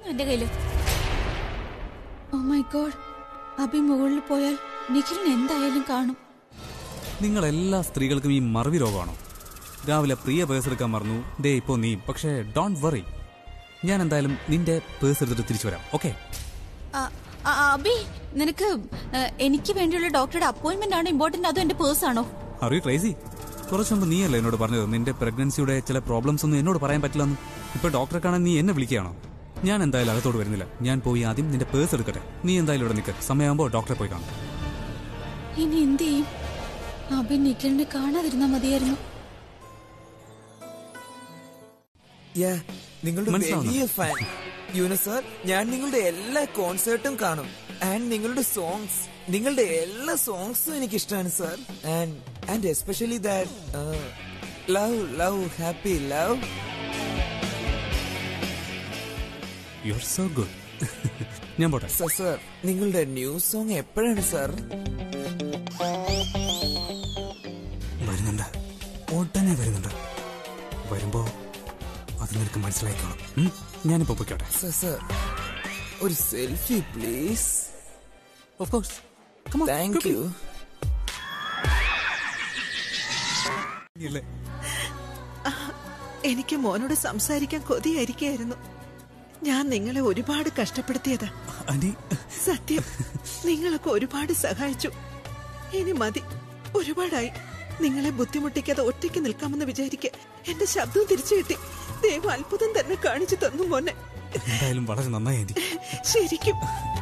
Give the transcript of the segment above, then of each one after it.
എന്റെ കയ്യില് oh my God അഭി മുകളിൽ പോയാൽ നിഖിലിന് എന്തായാലും കാണും നിങ്ങൾ എല്ലാ സ്ത്രീകൾക്കും ഈ മറവി രോഗമാണോ രാവിലെ പ്രിയ പേഴ്സ് എടുക്കാൻ മറന്നു ദേ ഇപ്പോ നീ പക്ഷേ ഡോണ്ട് വറി ഞാൻ എന്തായാലും നിന്റെ പേഴ്സ് എടുത്തിട്ട് തിരിച്ചു വരാം ഓക്കെ ആ, ആ, അഭി നിനക്ക് ഏ, എനിക്ക് വേണ്ടിയുള്ള ഡോക്ടറുടെ അപ്പോയിന്റ്മെന്റ് ആണ് ഇമ്പോർട്ടന്റ് അതോ എന്റെ പേഴ്സ് ആണോ അറിയൂ ക്രൈസി കുറച്ചു മുമ്പ് നീയല്ലേ എന്നോട് പറഞ്ഞത് നിന്റെ പ്രഗ്നൻസിയുടെ ചില പ്രോബ്ലംസ് ഒന്നും എന്നോട് പറയാൻ പറ്റില്ലെന്ന് ഇപ്പൊ ഡോക്ടറെ കാണാൻ നീ എന്നെ വിളിക്കുകയാണോ ഞാൻ എന്തായാലും അകത്തോട് വരുന്നില്ല ഞാൻ പോയി ആദ്യം നിന്റെ പേഴ്സ് എടുക്കട്ടെ നീ എന്തായാലും ഇവിടെ നിൽക്ക് സമയമാകുമ്പോൾ ഡോക്ടറെ പോയി കാണും ഇനി എന്ത് ചെയ്യും അഭി നിഖിലിനെ കാണാതിരുന്നാ മതിയായിരുന്നു Yeah, നിങ്ങളുടെ മനസ്സിലാവുന്നു. വലിയ ഫാൻ യുന സർ ഞാൻ നിങ്ങളുടെ എല്ലാ കോൺസേർട്ടും കാണും ആൻഡ് നിങ്ങളുടെ സോങ്സ് നിങ്ങളുടെ എല്ലാ സോങ്സും എനിക്ക് ഇഷ്ടമാണ് sir and and especially that love love happy love you are so good ഞാൻ പോട്ടെ സർ സർ നിങ്ങളുടെ ന്യൂ സോങ് എപ്പോഴാണ് സർ വരുന്നുണ്ട് ഉടനെ വരുന്നുണ്ട് വരുമ്പോ അത് നിനക്ക് മനസ്സിലായിക്കോളും ഉം? ഞാനിപ്പോ പൊയ്ക്കോട്ടെ സർ സർ ഒരു selfie please of course thank you എനിക്ക് മോനോട് സംസാരിക്കാൻ കൊതിയായിരിക്കായിരുന്നു ഞാൻ നിങ്ങളെ ഒരുപാട് കഷ്ടപ്പെടുത്തിയതാ ആന്റി സത്യം നിങ്ങളൊക്കെ ഒരുപാട് സഹായിച്ചു ഇനി മതി ഒരുപാടായി നിങ്ങളെ ബുദ്ധിമുട്ടിക്കാതെ ഒറ്റയ്ക്ക് നിൽക്കാമെന്ന് വിചാരിക്ക എന്റെ ശബ്ദം തിരിച്ചു കിട്ടി ദൈവം അത്ഭുതം തന്നെ കാണിച്ചു തന്നു മോനെ എന്തായാലും വളരെ നന്നായി ആന്റി ശരിക്കും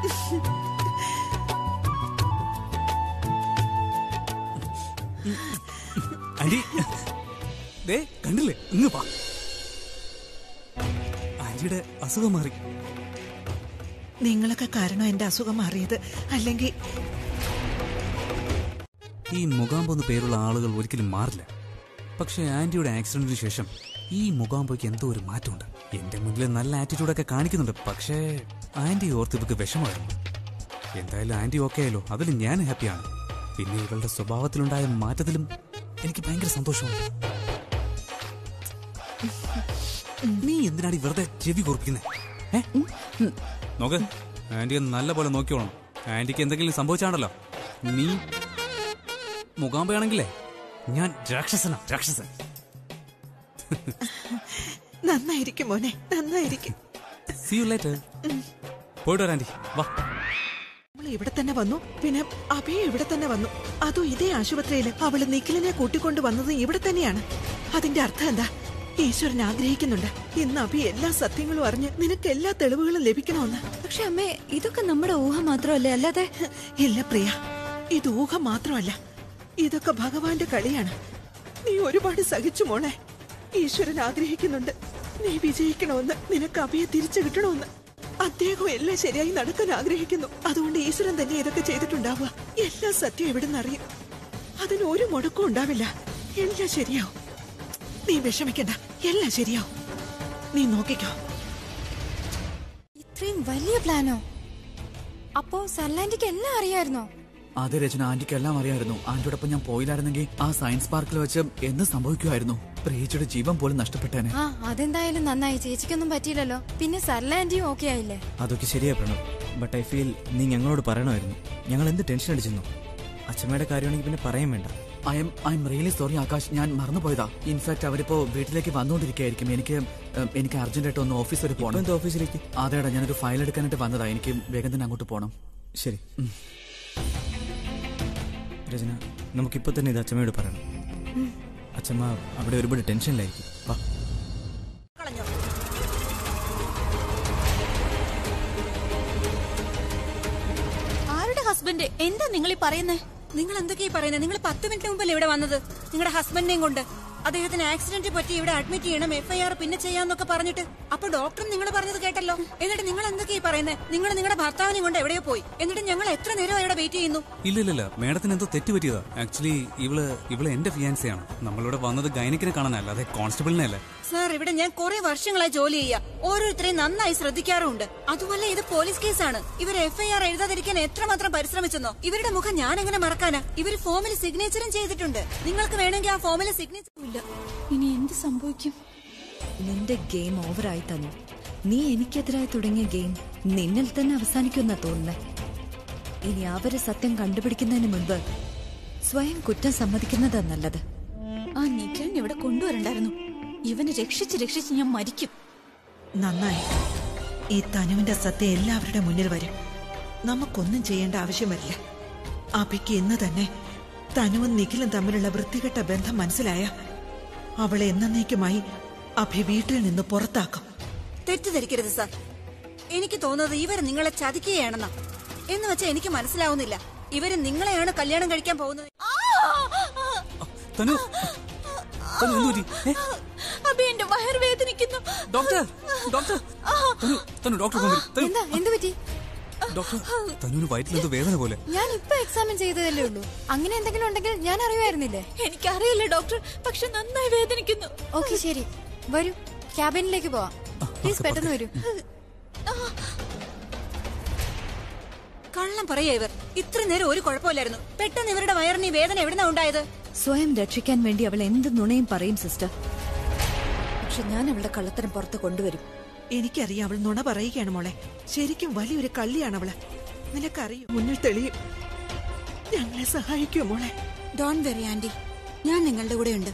ആന്റി ദേ കണ്ടില്ലേ ഇങ്ങ് പാ ആന്റിയുടെ അസുഖം മാറി നിങ്ങളൊക്കെ കാരണം എന്റെ അസുഖം മാറിയത് അല്ലെങ്കിൽ ഈ മുഖാമ്പോ എന്ന് പേരുള്ള ആളുകൾ ഒരിക്കലും മാറില്ല പക്ഷെ ആന്റിയുടെ ആക്സിഡന്റിന് ശേഷം ഈ മുഖാമ്പോയ്ക്ക് എന്തോ ഒരു മാറ്റമുണ്ട് എന്റെ മുന്നിൽ നല്ല ആറ്റിറ്റ്യൂഡൊക്കെ കാണിക്കുന്നുണ്ട് പക്ഷേ ആന്റി ഓർത്ത് ഇവക്ക് വിഷമായിരുന്നു എന്തായാലും ആന്റി ഓക്കെ ആയല്ലോ അതിൽ ഞാൻ ഹാപ്പിയാണ് പിന്നെ ഇവളുടെ സ്വഭാവത്തിലുണ്ടായ മാറ്റത്തിലും എനിക്ക് ഭയങ്കര സന്തോഷമുണ്ട് നീ എന്തിനാണ് ഈ വെറുതെ ചെവി കുറിപ്പിക്കുന്നേ ഏ നോക്ക് ആന്റിയെ നല്ല പോലെ നോക്കിയോണം ആന്റിക്ക് എന്തെങ്കിലും സംഭവിച്ചാണല്ലോ നീ മുഖാമ്പയാണെങ്കിലേ ഞാൻ രാക്ഷസനാ രാക്ഷസൻ നന്നായിരിക്കും മോനെ നന്നായിരിക്കും സി യു ലേറ്റർ പോയിട്ട് വരാം ആന്റി വാ അവള് ഇവിടെ തന്നെ വന്നു പിന്നെ അഭയ ഇവിടെ തന്നെ വന്നു അതും ഇതേ ആശുപത്രിയില് അവള് നിഖിലിനെ കൂട്ടിക്കൊണ്ട് വന്നത് ഇവിടെ തന്നെയാണ് അതിന്റെ അർത്ഥം എന്താ ഈശ്വരൻ ആഗ്രഹിക്കുന്നുണ്ട് ഇന്ന് അഭി എല്ലാ സത്യങ്ങളും അറിഞ്ഞ് നിനക്ക് എല്ലാ തെളിവുകളും ലഭിക്കണമെന്ന് പക്ഷെ അമ്മേ ഇതൊക്കെ നമ്മുടെ ഊഹം മാത്രമല്ലേ അല്ലാതെ ഇല്ല പ്രിയ ഇത് ഊഹം മാത്രമല്ല ഇതൊക്കെ ഭഗവാന്റെ കളിയാണ് നീ ഒരുപാട് സഹിച്ചു മോളെ ഈശ്വരൻ ആഗ്രഹിക്കുന്നുണ്ട് നീ വിജയിക്കണമെന്ന് നിനക്ക് അഭയെ തിരിച്ചു കിട്ടണമെന്ന് അദ്ദേഹം എല്ലാം ശരിയായി നടക്കാൻ ആഗ്രഹിക്കുന്നു അതുകൊണ്ട് ഈശ്വരൻ തന്നെ ഇതൊക്കെ ചെയ്തിട്ടുണ്ടാവുക എല്ലാ സത്യം എവിടുന്ന് അറിയും അതിന് ഒരു മുടക്കം ഉണ്ടാവില്ല എല്ലാം ശരിയാവും നീ വിഷമിക്കണ്ട എല്ലാം ശരിയാവും നീ നോക്കിക്കോ ഇത്രയും വലിയ പ്ലാനോ അപ്പോ സർലാൻഡിക്ക് എല്ലാം അറിയായിരുന്നോ അതെ രചന ആന്റിക്ക് എല്ലാം അറിയായിരുന്നു ആന്റിയോടൊപ്പം ഞാൻ പോയില്ലായിരുന്നെങ്കിൽ ആ സയൻസ് പാർക്കിൽ വെച്ച് എന്ത് സംഭവിക്കുമായിരുന്നു പ്രിയച്ചിയുടെ ജീവൻ പോലും നഷ്ടപ്പെട്ടേനെ ആ അതെന്തായാലും നന്നായി ചേച്ചിക്കൊന്നും പറ്റിയില്ലല്ലോ പിന്നെ സർലാൻഡിയും ഓക്കെ ആയില്ലേ അതൊക്കെ ശരിയാ പ്രണവ് ബട്ട് ഐ ഫീൽ നീ ഞങ്ങളോട് പറയണമായിരുന്നു ഞങ്ങൾ എന്ത് ടെൻഷൻ അടിച്ചിരുന്നു അച്ഛമ്മയുടെ കാര്യമാണെങ്കിൽ പിന്നെ പറയാൻ വേണ്ട I am I am really sorry Akash ഞാൻ മറന്നുപോയതാ ഇൻഫാക്ട് അവരിപ്പോ വീട്ടിലേക്ക് വന്നുകൊണ്ടിരിക്കുകയായിരിക്കും എനിക്ക് ഉം, എനിക്ക് അർജന്റായിട്ട് ഒന്ന് ഓഫീസ് വരെ ഇപ്പൊ പോകണം എന്താ ഓഫീസിലേക്ക് അതേടാ ഞാനൊരു ഫയൽ എടുക്കാനായിട്ട് വന്നതാ എനിക്ക് വേഗം തന്നെ അങ്ങോട്ട് പോകണം ശരി രചന നമുക്കിപ്പോ തന്നെ ഇത് അച്ഛമ്മയോട് പറയണം അച്ഛമ്മ അവിടെ ഒരുപാട് ടെൻഷനിലായിരിക്കും വാ ആരുടെ ഹസ്ബൻഡ് എന്താ നിങ്ങൾ ഈ പറയുന്നേ നിങ്ങൾ എന്തൊക്കെയാ പറയുന്നത് നിങ്ങൾ പത്ത് മിനിറ്റ് മുമ്പല്ലേ ഇവിടെ വന്നത് നിങ്ങളുടെ ഹസ്ബൻഡിനെയും കൊണ്ട് അദ്ദേഹത്തിന് ആക്സിഡന്റ് പറ്റി ഇവിടെ അഡ്മിറ്റ് ചെയ്യണം എഫ്ഐആർ പിന്നെ ചെയ്യാന്നൊക്കെ പറഞ്ഞിട്ട് അപ്പൊ ഡോക്ടറും നിങ്ങൾ പറഞ്ഞത് കേട്ടല്ലോ എന്നിട്ട് നിങ്ങൾ എന്തൊക്കെയാ പറയുന്നത് നിങ്ങൾ നിങ്ങളുടെ ഭർത്താവിനെയും കൊണ്ട് എവിടെയോ പോയി എന്നിട്ട് ഞങ്ങൾ എത്ര നേരം ഇവിടെ വെയിറ്റ് ചെയ്യുന്നു ഇല്ല ഇല്ല ഇല്ല മേഡത്തിന് എന്തോ തെറ്റ് പറ്റിയതാ ആക്ച്വലി ഇവള് ഇവള് എന്റെ ഫിയാൻസിയാണ് നമ്മളിവിടെ വന്നത് ഗൈനിക്കിനെ കാണാനല്ല അതെ കോൺസ്റ്റബിളിനെ അല്ലേ സാർ ഇവിടെ ഞാൻ കുറെ വർഷങ്ങളായി ജോലി ചെയ്യാ ഓരോരുത്തരെയും നന്നായി ശ്രദ്ധിക്കാറുണ്ട് അതുപോലെ ഇത് പോലീസ് കേസാണ് ഇവർ എഫ്ഐആർ എഴുതാതിരിക്കാൻ എത്രമാത്രം പരിശ്രമിച്ചെന്നോ ഇവരുടെ മുഖം ഞാൻ എങ്ങനെ മറക്കാനാ ഇവർ ഫോമിൽ സിഗ്നേച്ചറും ചെയ്തിട്ടുണ്ട് നിങ്ങൾക്ക് വേണമെങ്കിൽ ആ ഫോമിൽ സിഗ്നേച്ചർ ഇല്ല ഇനി എന്ത് സംഭവിക്കും നിന്റെ ഗെയിം ഓവറായി തന്നു നീ എനിക്കെതിരായി തുടങ്ങിയ ഗെയിം നിന്നിൽ തന്നെ അവസാനിക്കുമെന്നാ തോന്നുന്നത് ഇനി അവര് സത്യം കണ്ടുപിടിക്കുന്നതിന് മുൻപ് സ്വയം കുറ്റം സമ്മതിക്കുന്നതാ നല്ലത് ആ നിഖിലിനെ ഇവിടെ കൊണ്ടുവരണ്ടായിരുന്നു ഇവനെ രക്ഷിച്ച് രക്ഷിച്ച് ഞാൻ മരിക്കും നന്നായി ഈ തനുവിന്റെ സത്യം എല്ലാവരുടെ മുന്നിൽ വരും നമുക്കൊന്നും ചെയ്യേണ്ട ആവശ്യം വരില്ല അഭിക്ക് ഇന്ന് തന്നെ തനുവും നിഖിലും തമ്മിലുള്ള വൃത്തികെട്ട ബന്ധം മനസ്സിലായ അവളെ എന്നേക്കുമായി അഭി വീട്ടിൽ നിന്ന് പുറത്താക്കും തെറ്റിദ്ധരിക്കരുത് സാർ എനിക്ക് തോന്നുന്നത് ഇവർ നിങ്ങളെ ചതിക്കുകയാണെന്നാ എന്ന് വെച്ചാൽ എനിക്ക് മനസ്സിലാവുന്നില്ല ഇവര് നിങ്ങളെയാണ് കല്യാണം കഴിക്കാൻ പോകുന്നത് തനു തനു എന്ത് പറ്റി ഏ? അബി എന്റെ വയർ വേദനിക്കുന്നു doctor doctor Tanu Tanu doctor കൊണ്ടുവരൂ. തനു എന്താ എന്ത് പറ്റി ഡോക്ടർ തനുവിന് വയറ്റിൽ എന്തോ വേദന പോലെ ഞാൻ ഇപ്പൊ എക്സാമിൻ ചെയ്തതല്ലേ ഉള്ളൂ അങ്ങനെ എന്തെങ്കിലും ഉണ്ടെങ്കിൽ ഞാൻ അറിയുമായിരുന്നില്ലേ എനിക്കറിയില്ല ഡോക്ടർ പക്ഷെ നന്നായി വേദനിക്കുന്നു ഓക്കെ ശരി വരൂ ക്യാബിനിലേക്ക് പോവാം പ്ലീസ് പെട്ടെന്ന് വരൂ കള്ളം പറയാ ഇവർ ഇത്ര നേരം ഒരു കുഴപ്പമില്ലായിരുന്നു പെട്ടെന്ന് ഇവരുടെ വയറിന് ഈ വേദന എവിടുന്നാ ഉണ്ടായത് സ്വയം രക്ഷിക്കാൻ വേണ്ടി അവൾ എന്ത് നുണയും പറയും സിസ്റ്റർ പക്ഷെ ഞാൻ അവളുടെ കള്ളത്തരം പുറത്ത് കൊണ്ടുവരും എനിക്കറിയാം അവൾ നുണ പറയുകയാണ് മോളെ ശരിക്കും വലിയൊരു കള്ളിയാണ് അവള് നിനക്കറിയും മുന്നിൽ തെളിയും ഞങ്ങളെ സഹായിക്കൂ മോളെ ഡോൺ വെറി ആന്റി ഞാൻ നിങ്ങളുടെ കൂടെ ഉണ്ട്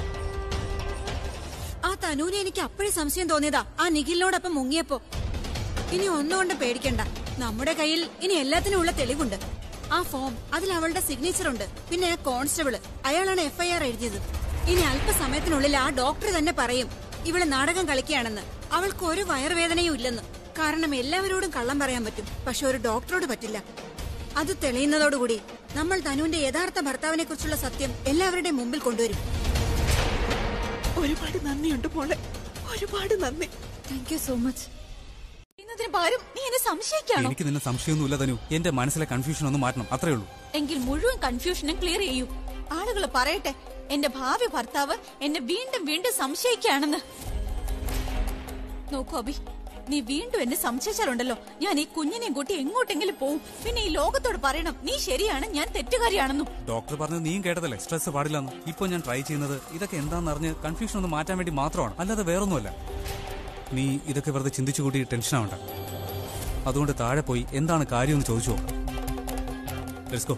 ആ തനൂനെ എനിക്ക് അപ്പോഴും സംശയം തോന്നിയതാ ആ നിഖിലിനോടൊപ്പം മുങ്ങിയപ്പോ ഇനി ഒന്നുകൊണ്ട് പേടിക്കണ്ട നമ്മുടെ കയ്യിൽ ഇനി എല്ലാത്തിനും ഉള്ള തെളിവുണ്ട് ആ ഫോം അതിൽ അവളുടെ സിഗ്നേച്ചർ ഉണ്ട് പിന്നെ ആ കോൺസ്റ്റബിള് അയാളാണ് എഫ്ഐആർ എഴുതിയത് ഇനി അല്പസമയത്തിനുള്ളിൽ ആ ഡോക്ടർ തന്നെ പറയും ഇവള് നാടകം കളിക്കുകയാണെന്ന് അവൾക്ക് ഒരു വയറുവേദനയും ഇല്ലെന്ന് കാരണം എല്ലാവരോടും കള്ളം പറയാൻ പറ്റും പക്ഷെ ഒരു ഡോക്ടറോട് പറ്റില്ല അത് തെളിയുന്നതോടുകൂടി നമ്മൾ തനുവിന്റെ യഥാർത്ഥ ഭർത്താവിനെ കുറിച്ചുള്ള സത്യം എല്ലാവരുടെയും മുമ്പിൽ കൊണ്ടുവരും ഒരുപാട് നന്ദിയുണ്ട് മോളെ ഒരുപാട് നന്ദി താങ്ക് യു സോ മച്ച് ഇന്നതിന് പകരം നീ എന്നെ സംശയിക്കാണോ എനിക്ക് നിന്നെ സംശയമൊന്നുമില്ല തനു എന്റെ മനസ്സിലെ കൺഫ്യൂഷൻ ഒന്ന് മാറ്റണം അത്രേ ഉള്ളൂ എങ്കിൽ മുഴുവൻ കൺഫ്യൂഷനും ക്ലിയർ ചെയ്യൂ ആളുകൾ പറയട്ടെ എന്റെ ഭാവി ഭർത്താവ് എന്നെ വീണ്ടും വീണ്ടും സംശയിക്കുകയാണെന്ന് നോക്കൂ അബി നീ വീണ്ടും എന്നെ സംശയിച്ചാലുണ്ടല്ലോ ഞാൻ ഈ കുഞ്ഞിനെയും കൂട്ടി എങ്ങോട്ടെങ്കിലും പോവും പിന്നെ ഈ ലോകത്തോട് പറയണം നീ ശരിയാണ് ഞാൻ തെറ്റുകാരിയാണെന്നും ഡോക്ടർ പറഞ്ഞത് നീയും കേട്ടതല്ലേ സ്ട്രെസ് പാടില്ലെന്ന് ഇപ്പൊ ഞാൻ ട്രൈ ചെയ്യുന്നത് ഇതൊക്കെ എന്താണെന്ന് അറിഞ്ഞ് കൺഫ്യൂഷൻ ഒന്ന് മാറ്റാൻ വേണ്ടി മാത്രമാണ് അല്ലാതെ വേറൊന്നുമല്ല നീ ഇതൊക്കെ വെറുതെ ചിന്തിച്ചു കൂട്ടി ടെൻഷൻ ആവണ്ട അതുകൊണ്ട് താഴെ പോയി എന്താണ് കാര്യമെന്ന് ചോദിച്ചു ലെറ്റ്സ് ഗോ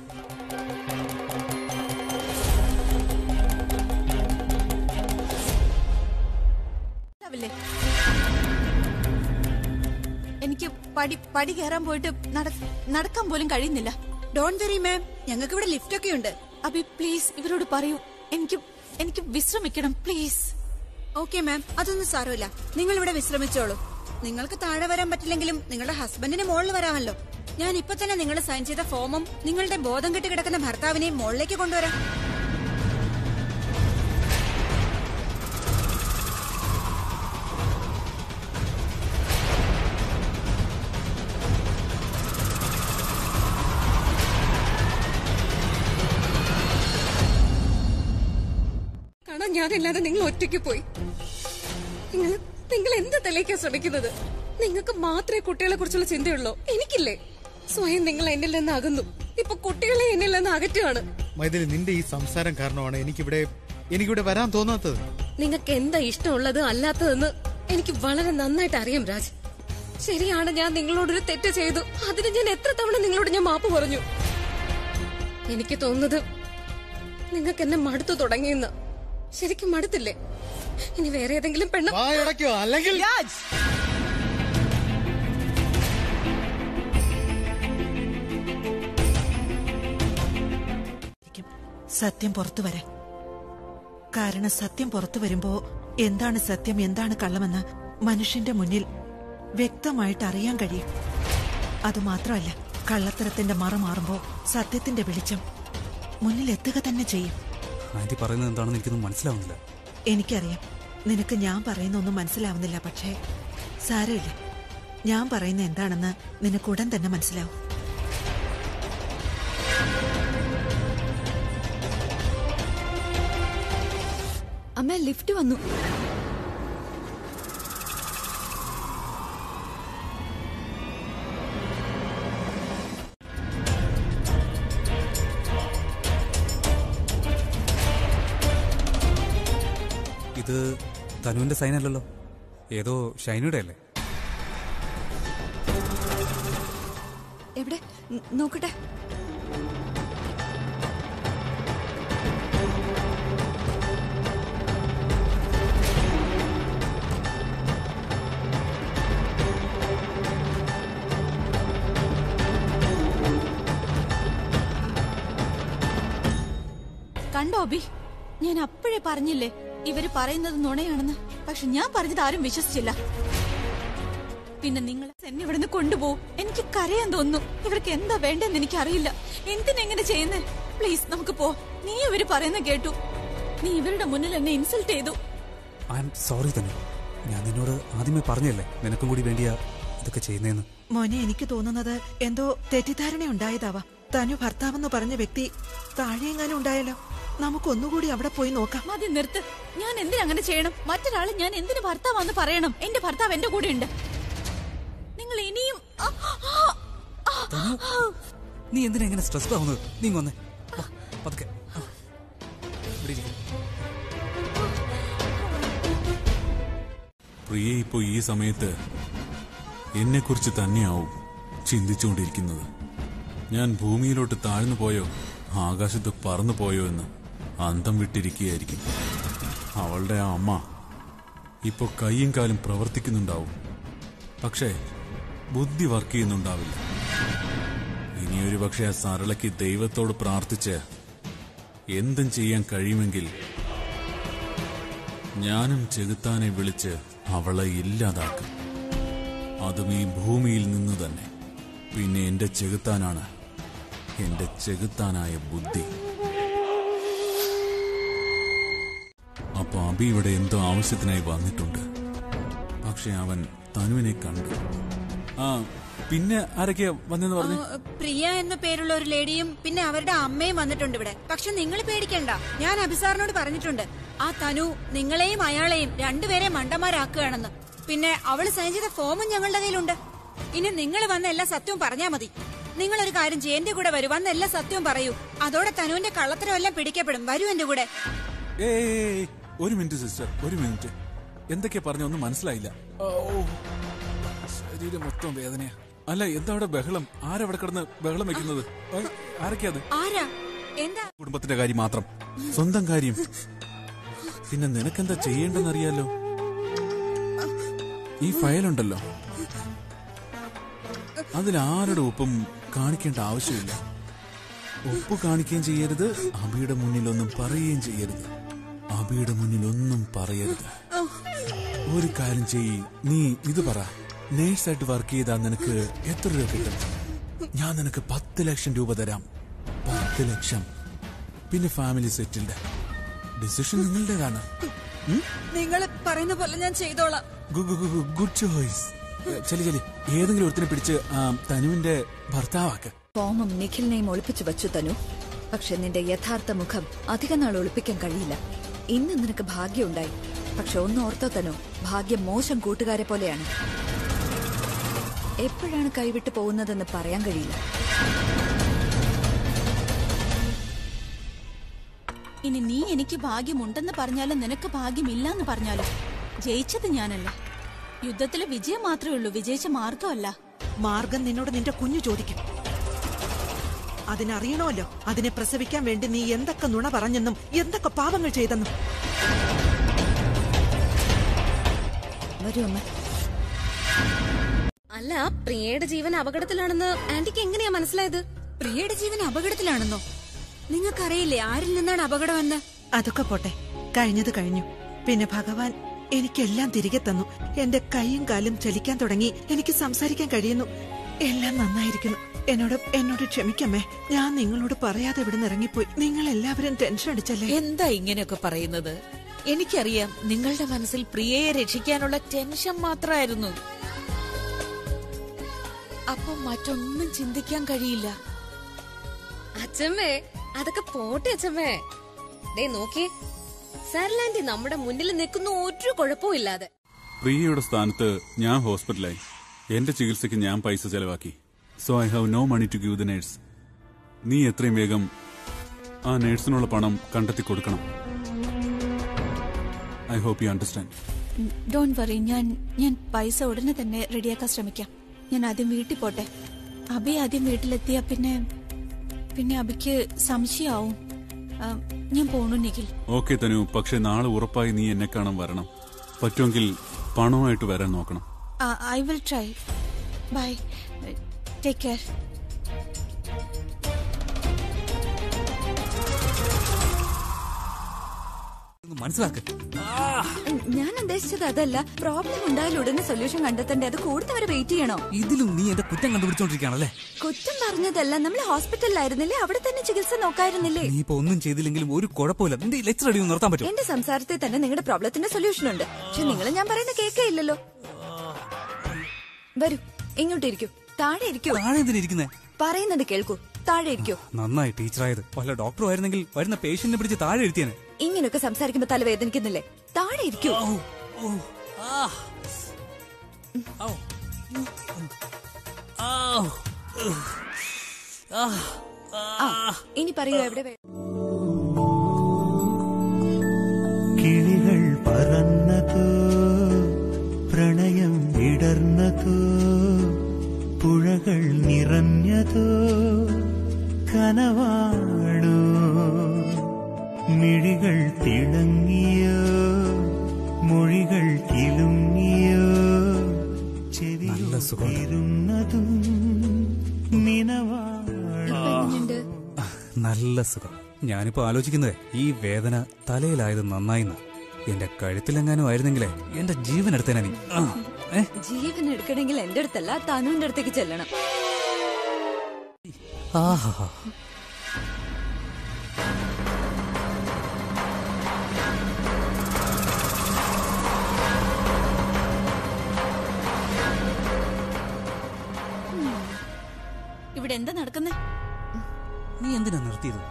മനസ്സിലാവില്ലേ? എനിക്ക് പടി പടി കയറാൻ പോയിട്ട് നട- നടക്കാൻ പോലും കഴിയുന്നില്ല ഡോൺ വെറി മാം ഞങ്ങൾക്ക് ഇവിടെ ലിഫ്റ്റ് ഒക്കെ ഉണ്ട് അബി പ്ലീസ് ഇവരോട് പറയൂ എനിക്ക് എനിക്ക് വിശ്രമിക്കണം പ്ലീസ് ഓക്കെ മാം അതൊന്നും സാരമില്ല നിങ്ങൾ ഇവിടെ വിശ്രമിച്ചോളൂ നിങ്ങൾക്ക് താഴെ വരാൻ പറ്റില്ലെങ്കിലും നിങ്ങളുടെ ഹസ്ബൻഡിന് മുകളിൽ വരാമല്ലോ ഞാൻ ഇപ്പൊ തന്നെ നിങ്ങൾ സൈൻ ചെയ്ത ഫോമും നിങ്ങളുടെ ബോധം കെട്ട് കിടക്കുന്ന ഭർത്താവിനെയും മുകളിലേക്ക് കൊണ്ടുവരാം കാണാൻ ഞാനില്ലാതെ നിങ്ങൾ ഒറ്റയ്ക്ക് പോയി നിങ്ങൾ നിങ്ങൾ എന്ത് തെളിയിക്കാൻ ശ്രമിക്കുന്നത് നിങ്ങൾക്ക് മാത്രമേ കുട്ടികളെ കുറിച്ചുള്ള ചിന്തയുള്ളൂ എനിക്കില്ലേ സ്വയം നിങ്ങൾ എന്നിൽ നിന്ന് അകന്നു ഇപ്പൊ കുട്ടികളെ എന്നിൽ നിന്ന് അകറ്റുകയാണ് മൈഥിലി നിന്റെ ഈ സംസാരം കാരണമാണ് എനിക്കിവിടെ എനിക്കിവിടെ വരാൻ തോന്നാത്തത് നിങ്ങൾക്ക് എന്താ ഇഷ്ടമുള്ളത് അല്ലാത്തതെന്ന് എനിക്ക് വളരെ നന്നായിട്ട് അറിയാം രാജ് ശരിയാണ് ഞാൻ നിങ്ങളോടൊരു തെറ്റ് ചെയ്തു അതിന് ഞാൻ എത്ര തവണ നിങ്ങളോട് ഞാൻ മാപ്പ് പറഞ്ഞു എനിക്ക് തോന്നുന്നത് നിങ്ങൾക്ക് എന്നെ മടുത്തു തുടങ്ങിയെന്ന് ശരിക്കും മടുത്തില്ലേ ഇനി വേറെ ഏതെങ്കിലും പെണ്ണ് വായടയ്ക്കോ അല്ലെങ്കിൽ സത്യം പുറത്തു വരാൻ കാരണം സത്യം പുറത്തു വരുമ്പോ എന്താണ് സത്യം എന്താണ് കള്ളമെന്ന് മനുഷ്യന്റെ മുന്നിൽ വ്യക്തമായിട്ട് അറിയാൻ കഴിയും അതുമാത്രമല്ല കള്ളത്തരത്തിന്റെ മറ മാറുമ്പോ സത്യത്തിന്റെ വെളിച്ചം മുന്നിൽ എത്തുക തന്നെ ചെയ്യും ആന്റി പറയുന്നത് എന്താണെന്ന് എനിക്കൊന്നും മനസ്സിലാവുന്നില്ല എനിക്കറിയാം നിനക്ക് ഞാൻ പറയുന്ന ഒന്നും മനസ്സിലാവുന്നില്ല പക്ഷേ സാരമില്ല ഞാൻ പറയുന്ന എന്താണെന്ന് നിനക്ക് ഉടൻ തന്നെ മനസ്സിലാവും അമ്മ ലിഫ്റ്റ് വന്നു ഇത് തനുവിന്റെ സൈൻ അല്ലല്ലോ ഏതോ ഷൈനിയുടെ അല്ലേ എവിടെ ന- നോക്കട്ടെ കണ്ടോ അബി ഞാൻ അപ്പോഴേ പറഞ്ഞില്ലേ ഇവര് പറയുന്നത് നുണയാണെന്ന് പക്ഷെ ഞാൻ പറഞ്ഞത് ആരും വിശ്വസിച്ചില്ല പിന്നെ നിങ്ങൾ എന്നെ ഇവിടുന്ന് കൊണ്ടുപോകും എനിക്ക് കരയാൻ തോന്നുന്നു ഇവർക്ക് എന്താ വേണ്ടെന്ന് എനിക്ക് അറിയില്ല എന്തിനെങ്ങനെ ചെയ്യുന്നേ പ്ലീസ് നമുക്ക് പോ നീ ഇവര് പറയുന്ന കേട്ടു നീ ഇവരുടെ മുന്നിൽ എന്നെ ഇൻസൾട്ട് ചെയ്തു ഐ എം സോറി തന്നെ ഞാൻ നിന്നോട് ആദ്യമേ പറഞ്ഞല്ലേ നിനക്കും കൂടി വേണ്ടിയാ ഇതൊക്കെ ചെയ്യുന്നതെന്ന് മോനെ എനിക്ക് തോന്നുന്നത് എന്തോ തെറ്റിദ്ധാരണ ഉണ്ടായതാവാ തനു ഭർത്താവെന്ന് പറഞ്ഞ വ്യക്തി താഴെയെങ്ങാനും ഉണ്ടായാലോ നമുക്കൊന്നുകൂടി അവിടെ പോയി നോക്കാം മതി നിർത്ത് ഞാൻ എന്തിനങ്ങനെ ചെയ്യണം മറ്റൊരാള് ഞാൻ എന്തിന് ഭർത്താവാന്ന് പറയണം എന്റെ ഭർത്താവ് എന്റെ കൂടെ ഉണ്ട് നിങ്ങൾ ഇനിയും ആ, ആ, ആ, ആ. നീ എന്തിനാ ഇങ്ങനെ സ്ട്രെസ്ഡ് ആവുന്നത് നീ ഇങ്ങ് വന്നേ വാ, പതുക്കെ ആ. ഇവിടെ ഇരിക്ക്. പ്രിയ ഇപ്പോ ഈ സമയത്ത് എന്നെക്കുറിച്ച് തന്നെയാവും ചിന്തിച്ചുകൊണ്ടിരിക്കുന്നത് ഞാൻ ഭൂമിയിലോട്ട് താഴ്ന്നു പോയോ ആകാശത്ത് പറന്നു പോയോ എന്ന് അന്തം വിട്ടിരിക്കുകയായിരിക്കും അവളുടെ ആ അമ്മ ഇപ്പോ കൈയും കാലും പ്രവർത്തിക്കുന്നുണ്ടാവും പക്ഷേ ബുദ്ധി വർക്ക് ചെയ്യുന്നുണ്ടാവില്ല ഇനിയൊരു പക്ഷേ ആ സരളയ്ക്ക് ദൈവത്തോട് പ്രാർത്ഥിച്ച് എന്തും ചെയ്യാൻ കഴിയുമെങ്കിൽ ഞാനും ചെകുത്താനെ വിളിച്ച് അവളെ ഇല്ലാതാക്കും അതും ഈ ഭൂമിയിൽ നിന്ന് തന്നെ പിന്നെ എന്റെ ചെകുത്താനാണ് എന്റെ ചെകുത്താനായ ബുദ്ധി അപ്പൊ അബി ഇവിടെ എന്തോ ആവശ്യത്തിനായി വന്നിട്ടുണ്ട് പക്ഷെ അവൻ തനുവിനെ കണ്ടു ആ പിന്നെ ആരൊക്കെയാ വന്നെന്ന് പറഞ്ഞു ആ, പ്രിയ എന്ന പേരുള്ള ഒരു ലേഡിയും പിന്നെ അവരുടെ അമ്മയും വന്നിട്ടുണ്ട് ഇവിടെ പക്ഷെ നിങ്ങൾ പേടിക്കണ്ട ഞാൻ അഭിസാറിനോട് പറഞ്ഞിട്ടുണ്ട് ആ തനു നിങ്ങളെയും അയാളെയും രണ്ടുപേരെ മണ്ടന്മാരാക്കുകയാണെന്ന് പിന്നെ അവള് സൈൻ ചെയ്ത ഫോമും ഞങ്ങളുടെ കയ്യിലുണ്ട് ഇനി നിങ്ങൾ വന്ന എല്ലാ സത്യവും പറഞ്ഞാ മതി നിങ്ങൾ ഒരു കാര്യം ചെയ്യ എന്റെ കൂടെ വരൂ വന്ന എല്ലാ സത്യവും പറയൂ അതോടെ തനുവിന്റെ കള്ളത്തരം എല്ലാം പിടിക്കപ്പെടും വരൂ എന്റെ കൂടെ ഏയ് ഒരു മിനിറ്റ് സിസ്റ്റർ ഒരു മിനിറ്റ് എന്തൊക്കെയാ പറഞ്ഞ ഒന്നും മനസ്സിലായില്ല ഓ, ശരീരം മൊത്തം വേദനയാ അല്ല എന്താ അവിടെ ബഹളം ആരവിടെ കിടന്ന് ബഹളം വെക്കുന്നത് ഏയ്, ആരൊക്കെയാ അത് ആരാ എന്താ കുടുംബത്തിന്റെ കാര്യം മാത്രം സ്വന്തം കാര്യം പിന്നെ നിനക്കെന്താ ചെയ്യേണ്ടെന്നറിയാലോ ഈ ഫയലുണ്ടല്ലോ അതിൽ ആരുടെ ഒപ്പും കാണിക്കേണ്ട ആവശ്യമില്ല ഒപ്പ് കാണിക്കുകയും ചെയ്യരുത് അബിയുടെ മുന്നിൽ ഒന്നും പറയുകയും ചെയ്യരുത് അബിയുടെ മുന്നിൽ ഒന്നും പറയരുത് ഒരു കാര്യം ചെയ്യ് നീ ഇത് പറ നേഴ്സായിട്ട് വർക്ക് ചെയ്താൽ നിനക്ക് എത്ര രൂപ കിട്ടും ഞാൻ നിനക്ക് പത്ത് ലക്ഷം രൂപ തരാം പത്ത് ലക്ഷം പിന്നെ ഫാമിലി സെറ്റിൽഡ് ഡിസിഷൻ നിങ്ങളുടേതാണ് നിങ്ങൾ പറയുന്ന പോലെ ഞാൻ ചെയ്തോളാം ഗുഡ് ചോയ്സ് ചെലി ചെലി ഏതെങ്കിലും ഒരുത്തിനെ പിടിച്ച് ആ, തനുവിന്റെ ഭർത്താവാക്ക് ഫോമും നിഖിലിനെയും ഒളിപ്പിച്ചു വച്ചു തനു പക്ഷെ നിന്റെ യഥാർത്ഥ മുഖം അധിക നാൾ ഒളിപ്പിക്കാൻ കഴിയില്ല ഇന്ന് നിനക്ക് ഭാഗ്യമുണ്ടായി പക്ഷെ ഒന്ന് ഓർത്തോ തനു ഭാഗ്യം മോശം കൂട്ടുകാരെ പോലെയാണ് എപ്പോഴാണ് കൈവിട്ടു പോകുന്നതെന്ന് പറയാൻ കഴിയില്ല ഇനി നീ എനിക്ക് ഭാഗ്യമുണ്ടെന്ന് പറഞ്ഞാലും നിനക്ക് ഭാഗ്യമില്ലെന്ന് പറഞ്ഞാലും ജയിച്ചത് ഞാനല്ല യുദ്ധത്തില് വിജയം മാത്രമേ ഉള്ളൂ വിജയിച്ച മാർഗമല്ല മാർഗം നിന്നോട് നിന്റെ കുഞ്ഞു ചോദിക്കും അതിനറിയണമല്ലോ അതിനെ പ്രസവിക്കാൻ വേണ്ടി നീ എന്തൊക്കെ നുണ പറഞ്ഞെന്നും എന്തൊക്കെ പാപങ്ങൾ ചെയ്തെന്നും വരൂ അമ്മ അല്ല പ്രിയയുടെ ജീവൻ അപകടത്തിലാണെന്ന് ആന്റിക്ക് എങ്ങനെയാ മനസ്സിലായത് പ്രിയയുടെ ജീവൻ അപകടത്തിലാണെന്നോ നിങ്ങൾക്കറിയില്ലേ ആരിൽ നിന്നാണ് അപകടമെന്ന് അതൊക്കെ പോട്ടെ കഴിഞ്ഞത് കഴിഞ്ഞു പിന്നെ ഭഗവാൻ എനിക്കെല്ലാം തിരികെ തന്നു എന്റെ കൈയും കാലും ചലിക്കാൻ തുടങ്ങി എനിക്ക് സംസാരിക്കാൻ കഴിയുന്നു എല്ലാം നന്നായിരിക്കുന്നു എന്നോട് എന്നോട് ക്ഷമിക്കമ്മേ ഞാൻ നിങ്ങളോട് പറയാതെ ഇവിടുന്ന് ഇറങ്ങിപ്പോയി നിങ്ങൾ എല്ലാവരും ടെൻഷൻ അടിച്ചല്ലേ എന്താ ഇങ്ങനെയൊക്കെ പറയുന്നത് എനിക്കറിയാം നിങ്ങളുടെ മനസ്സിൽ പ്രിയയെ രക്ഷിക്കാനുള്ള ടെൻഷൻ മാത്രമായിരുന്നു അപ്പം മറ്റൊന്നും ചിന്തിക്കാൻ കഴിയില്ല അച്ഛമ്മേ അതൊക്കെ പോട്ടെ അച്ഛമ്മേ ദേ നോക്കിയേ സർലാൻഡി നമ്മുടെ മുന്നിൽ നിൽക്കുന്ന ഒരു കുഴപ്പവും ഇല്ലാതെ പ്രിയയുടെ സ്ഥാനത്ത് ഞാൻ ഹോസ്പിറ്റലായി എന്റെ ചികിത്സയ്ക്ക് ഞാൻ പൈസ ചെലവാക്കി so I have no money to give the nurse നീ എത്രയും വേഗം ആ നേഴ്സിനുള്ള പണം കണ്ടെത്തി കൊടുക്കണം I hope you understand don't worry ഞാൻ ഞാൻ പൈസ ഉടനെ തന്നെ റെഡിയാക്കാൻ ശ്രമിക്കാം ഞാൻ ആദ്യം വീട്ടിൽ പോട്ടെ അബി ആദ്യം വീട്ടിലെത്തിയ പിന്നെ പിന്നെ അബിക്ക് സംശയാവും ആ, ഞാൻ പോണു നിഖിൽ ഓക്കെ തനു പക്ഷെ നാളെ ഉറപ്പായി നീ എന്നെ കാണാൻ വരണം പറ്റുമെങ്കിൽ പണവുമായിട്ട് വരാൻ നോക്കണം I will try bye take care മനസ്സിലാക്ക് ഞാൻ ഉദ്ദേശിച്ചത് അതല്ല പ്രോബ്ലം ഉണ്ടായാലും ഉടനെ സൊല്യൂഷൻ കണ്ടെത്തണ്ടേ അത് കൂടുതൽ വെയിറ്റ് ചെയ്യണോ ഇതിലും നീ എന്റെ കുറ്റം കണ്ടുപിടിച്ചോണ്ടിരിക്കുകയാണല്ലേ കുറ്റം പറഞ്ഞതല്ല നമ്മൾ ഹോസ്പിറ്റലിലായിരുന്നില്ലേ അവിടെ തന്നെ ചികിത്സ നോക്കായിരുന്നില്ലേ നീ ഇപ്പൊ ഒന്നും ചെയ്തില്ലെങ്കിലും ഒരു കുഴപ്പമില്ല നിന്റെ ലെക്ചർ അടി ഒന്ന് നിർത്താൻ പറ്റും എന്റെ സംസാരത്തിൽ തന്നെ നിങ്ങളുടെ പ്രോബ്ലത്തിന്റെ സൊല്യൂഷൻ ഉണ്ട് പക്ഷെ നിങ്ങൾ ഞാൻ പറയുന്ന കേൾക്കയില്ലല്ലോ വരൂ ഇങ്ങോട്ട് ഇരിക്കൂ താഴെ ഇരിക്കൂ താഴെ എന്തിനിരിക്കുന്നേ പറയുന്നത് കേൾക്കൂ താഴെ ഇരിക്കൂ നന്നായി ടീച്ചറായത് വല്ല ഡോക്ടറും ആയിരുന്നെങ്കിൽ വരുന്ന പേഷ്യന്റിനെ പിടിച്ച് താഴെ എഴുത്തിയാണ് ഇങ്ങനെയൊക്കെ സംസാരിക്കുമ്പോ തല വേദനിക്കുന്നില്ലേ താഴെ ഇരിക്കൂ ആ, ഇനി പറയൂ എവിടെ വേ- കിളികൾ പറന്നതോ പ്രണയം വിടർന്നതോ പുഴകൾ നിറഞ്ഞതോ കനവാണോ മിഴികൾ തിളങ്ങിയോ മൊഴികൾ കിലുങ്ങിയോ ചെവിയിരുന്നതും നിനവാണോ നല്ല സുഖം ഞാനിപ്പോ ആലോചിക്കുന്നത് ഈ വേദന തലയിലായത് നന്നായിന്ന് എന്റെ കഴുത്തിലെങ്ങാനും ആയിരുന്നെങ്കിലേ എന്റെ ജീവൻ എടുത്തേനാ നീ ആ, ഏ? ജീവൻ എടുക്കണമെങ്കിൽ എന്റെ അടുത്തല്ല തനുവിന്റെ അടുത്തേക്ക് ചെല്ലണം ആഹാ ഇവിടെ എന്താ നടക്കുന്നേ നീ എന്തിനാ നിർത്തിയത്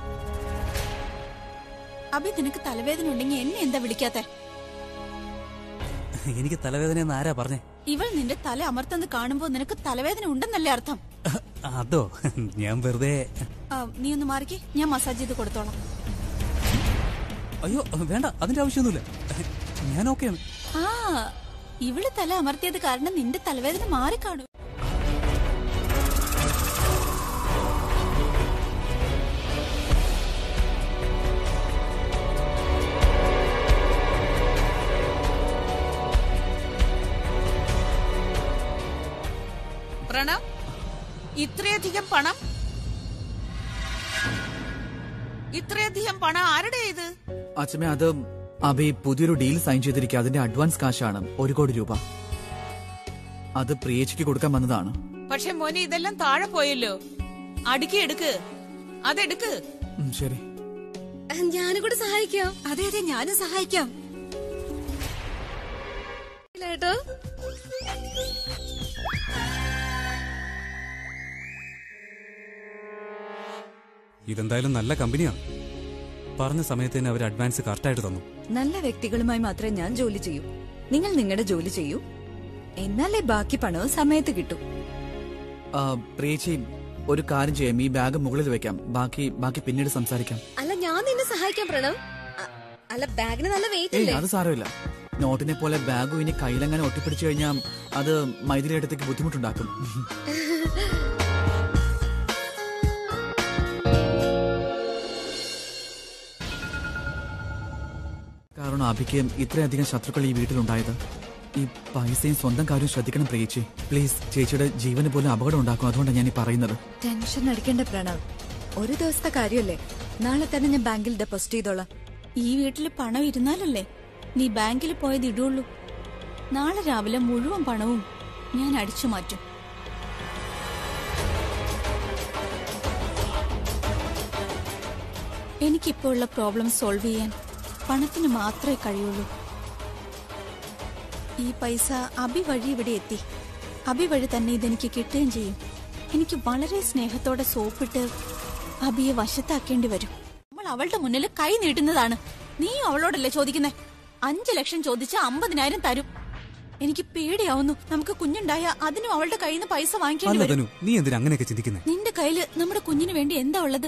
അബി നിനക്ക് തലവേദന ഉണ്ടെങ്കിൽ എന്നെ എന്താ വിളിക്കാത്തെ എനിക്ക് തലവേദന ആരാ പറഞ്ഞേ ഇവൾ നിന്റെ തല അമർത്തുന്നത് കാണുമ്പോ നിനക്ക് തലവേദന ഉണ്ടെന്നല്ലേ അർത്ഥം അതോ ഞാൻ വെറുതെ ആ, നീ ഒന്ന് മാറിക്ക് ഞാൻ മസാജ് ചെയ്ത് കൊടുത്തോളാം അയ്യോ വേണ്ട അതിന്റെ ആവശ്യമൊന്നുമില്ല ഞാൻ ഓക്കെയാണ് ആ ഇവള് തല അമർത്തിയത് കാരണം നിന്റെ തലവേദന മാറിക്കാണു പ്രണവ് ഇത്രയധികം പണം ഇത്രയധികം പണം ആരുടെ ഇത് അച്ഛമ്മ അത് അബി പുതിയൊരു ഡീൽ സൈൻ ചെയ്തിരിക്കുക അതിന്റെ അഡ്വാൻസ് കാശാണ് ഒരു കോടി രൂപ അത് പ്രിയച്ചിക്ക് കൊടുക്കാൻ വന്നതാണ് പക്ഷെ മോനെ ഇതെല്ലാം താഴെ പോയല്ലോ അടുക്കി എടുക്ക് അതെടുക്ക് ഉം, ശരി ഞാനും കൂടെ സഹായിക്കാം അതെ അതെ ഞാനും സഹായിക്കാം കേട്ടോ ഇതെന്തായാലും നല്ല കമ്പനിയാണ് പറഞ്ഞ സമയത്ത് തന്നെ അവർ അഡ്വാൻസ് കറക്റ്റായിട്ട് തന്നു നല്ല വ്യക്തികളുമായി മാത്രമേ ഞാൻ ജോലി ചെയ്യൂ നിങ്ങൾ നിങ്ങളുടെ ജോലി ചെയ്യൂ എന്നാലേ ബാക്കി പണവും സമയത്ത് കിട്ടും ആ, പ്രിയച്ചി ഒരു കാര്യം ചെയ്യാം ഈ ബാഗ് മുകളിൽ വെക്കാം ബാക്കി ബാക്കി പിന്നീട് സംസാരിക്കാം അല്ല ഞാൻ നിന്നെ സഹായിക്കാം പ്രണവ് അ- അല്ല ബാഗിന് നല്ല വെയിറ്റ് ഏയ് അല്ലേ അത് സാരമില്ല നോട്ടിനെ പോലെ ബാഗും ഇനി കയ്യിലെങ്ങനെ ഒട്ടിപ്പിടിച്ചു കഴിഞ്ഞാൽ അത് മൈഥിലിയുടെ അടുത്തേക്ക് ബുദ്ധിമുട്ടുണ്ടാക്കും കാരണം അഭിക്ക് ഇത്രയധികം ശത്രുക്കൾ ഈ വീട്ടിലുണ്ടായത് ഈ പൈസയും സ്വന്തം കാര്യം ശ്രദ്ധിക്കണം പ്രിയച്ചി പ്ലീസ് ചേച്ചിയുടെ ജീവന് പോലും അപകടം ഉണ്ടാക്കും അതുകൊണ്ടാണ് ഞാൻ ഈ പറയുന്നത് ടെൻഷൻ അടിക്കേണ്ട പ്രണവ് ഒരു ദിവസത്തെ കാര്യമല്ലേ നാളെ തന്നെ ഞാൻ ബാങ്കിൽ ഡെപ്പോസിറ്റ് ചെയ്തോളാം ഈ വീട്ടിൽ പണം ഇരുന്നാലല്ലേ നീ ബാങ്കിൽ പോയത് ഇടുള്ളൂ നാളെ രാവിലെ മുഴുവൻ പണവും ഞാൻ അടിച്ചു മാറ്റും എനിക്കിപ്പോൾ ഉള്ള പ്രോബ്ലം സോൾവ് ചെയ്യാൻ പണത്തിന് മാത്രമേ കഴിയുള്ളൂ ഈ പൈസ അബി വഴി ഇവിടെ എത്തി അബി വഴി തന്നെ ഇതെനിക്ക് കിട്ടുകയും ചെയ്യും എനിക്ക് വളരെ സ്നേഹത്തോടെ സോപ്പിട്ട് അബിയെ വശത്താക്കേണ്ടി വരും നമ്മൾ അവളുടെ മുന്നിൽ കൈ നീട്ടുന്നതാണ് നീയും അവളോടല്ലേ ചോദിക്കുന്നേ അഞ്ചു ലക്ഷം ചോദിച്ച അമ്പതിനായിരം തരും എനിക്ക് പേടിയാവുന്നു നമുക്ക് കുഞ്ഞുണ്ടായ അതിനും അവളുടെ കയ്യിൽ നിന്ന് പൈസ വാങ്ങിക്കേണ്ടി അല്ല വരും ധനു നീ എന്തിനാ അങ്ങനെയൊക്കെ ചിന്തിക്കുന്നേ നിന്റെ കയ്യില് നമ്മുടെ കുഞ്ഞിന് വേണ്ടി എന്താ ഉള്ളത്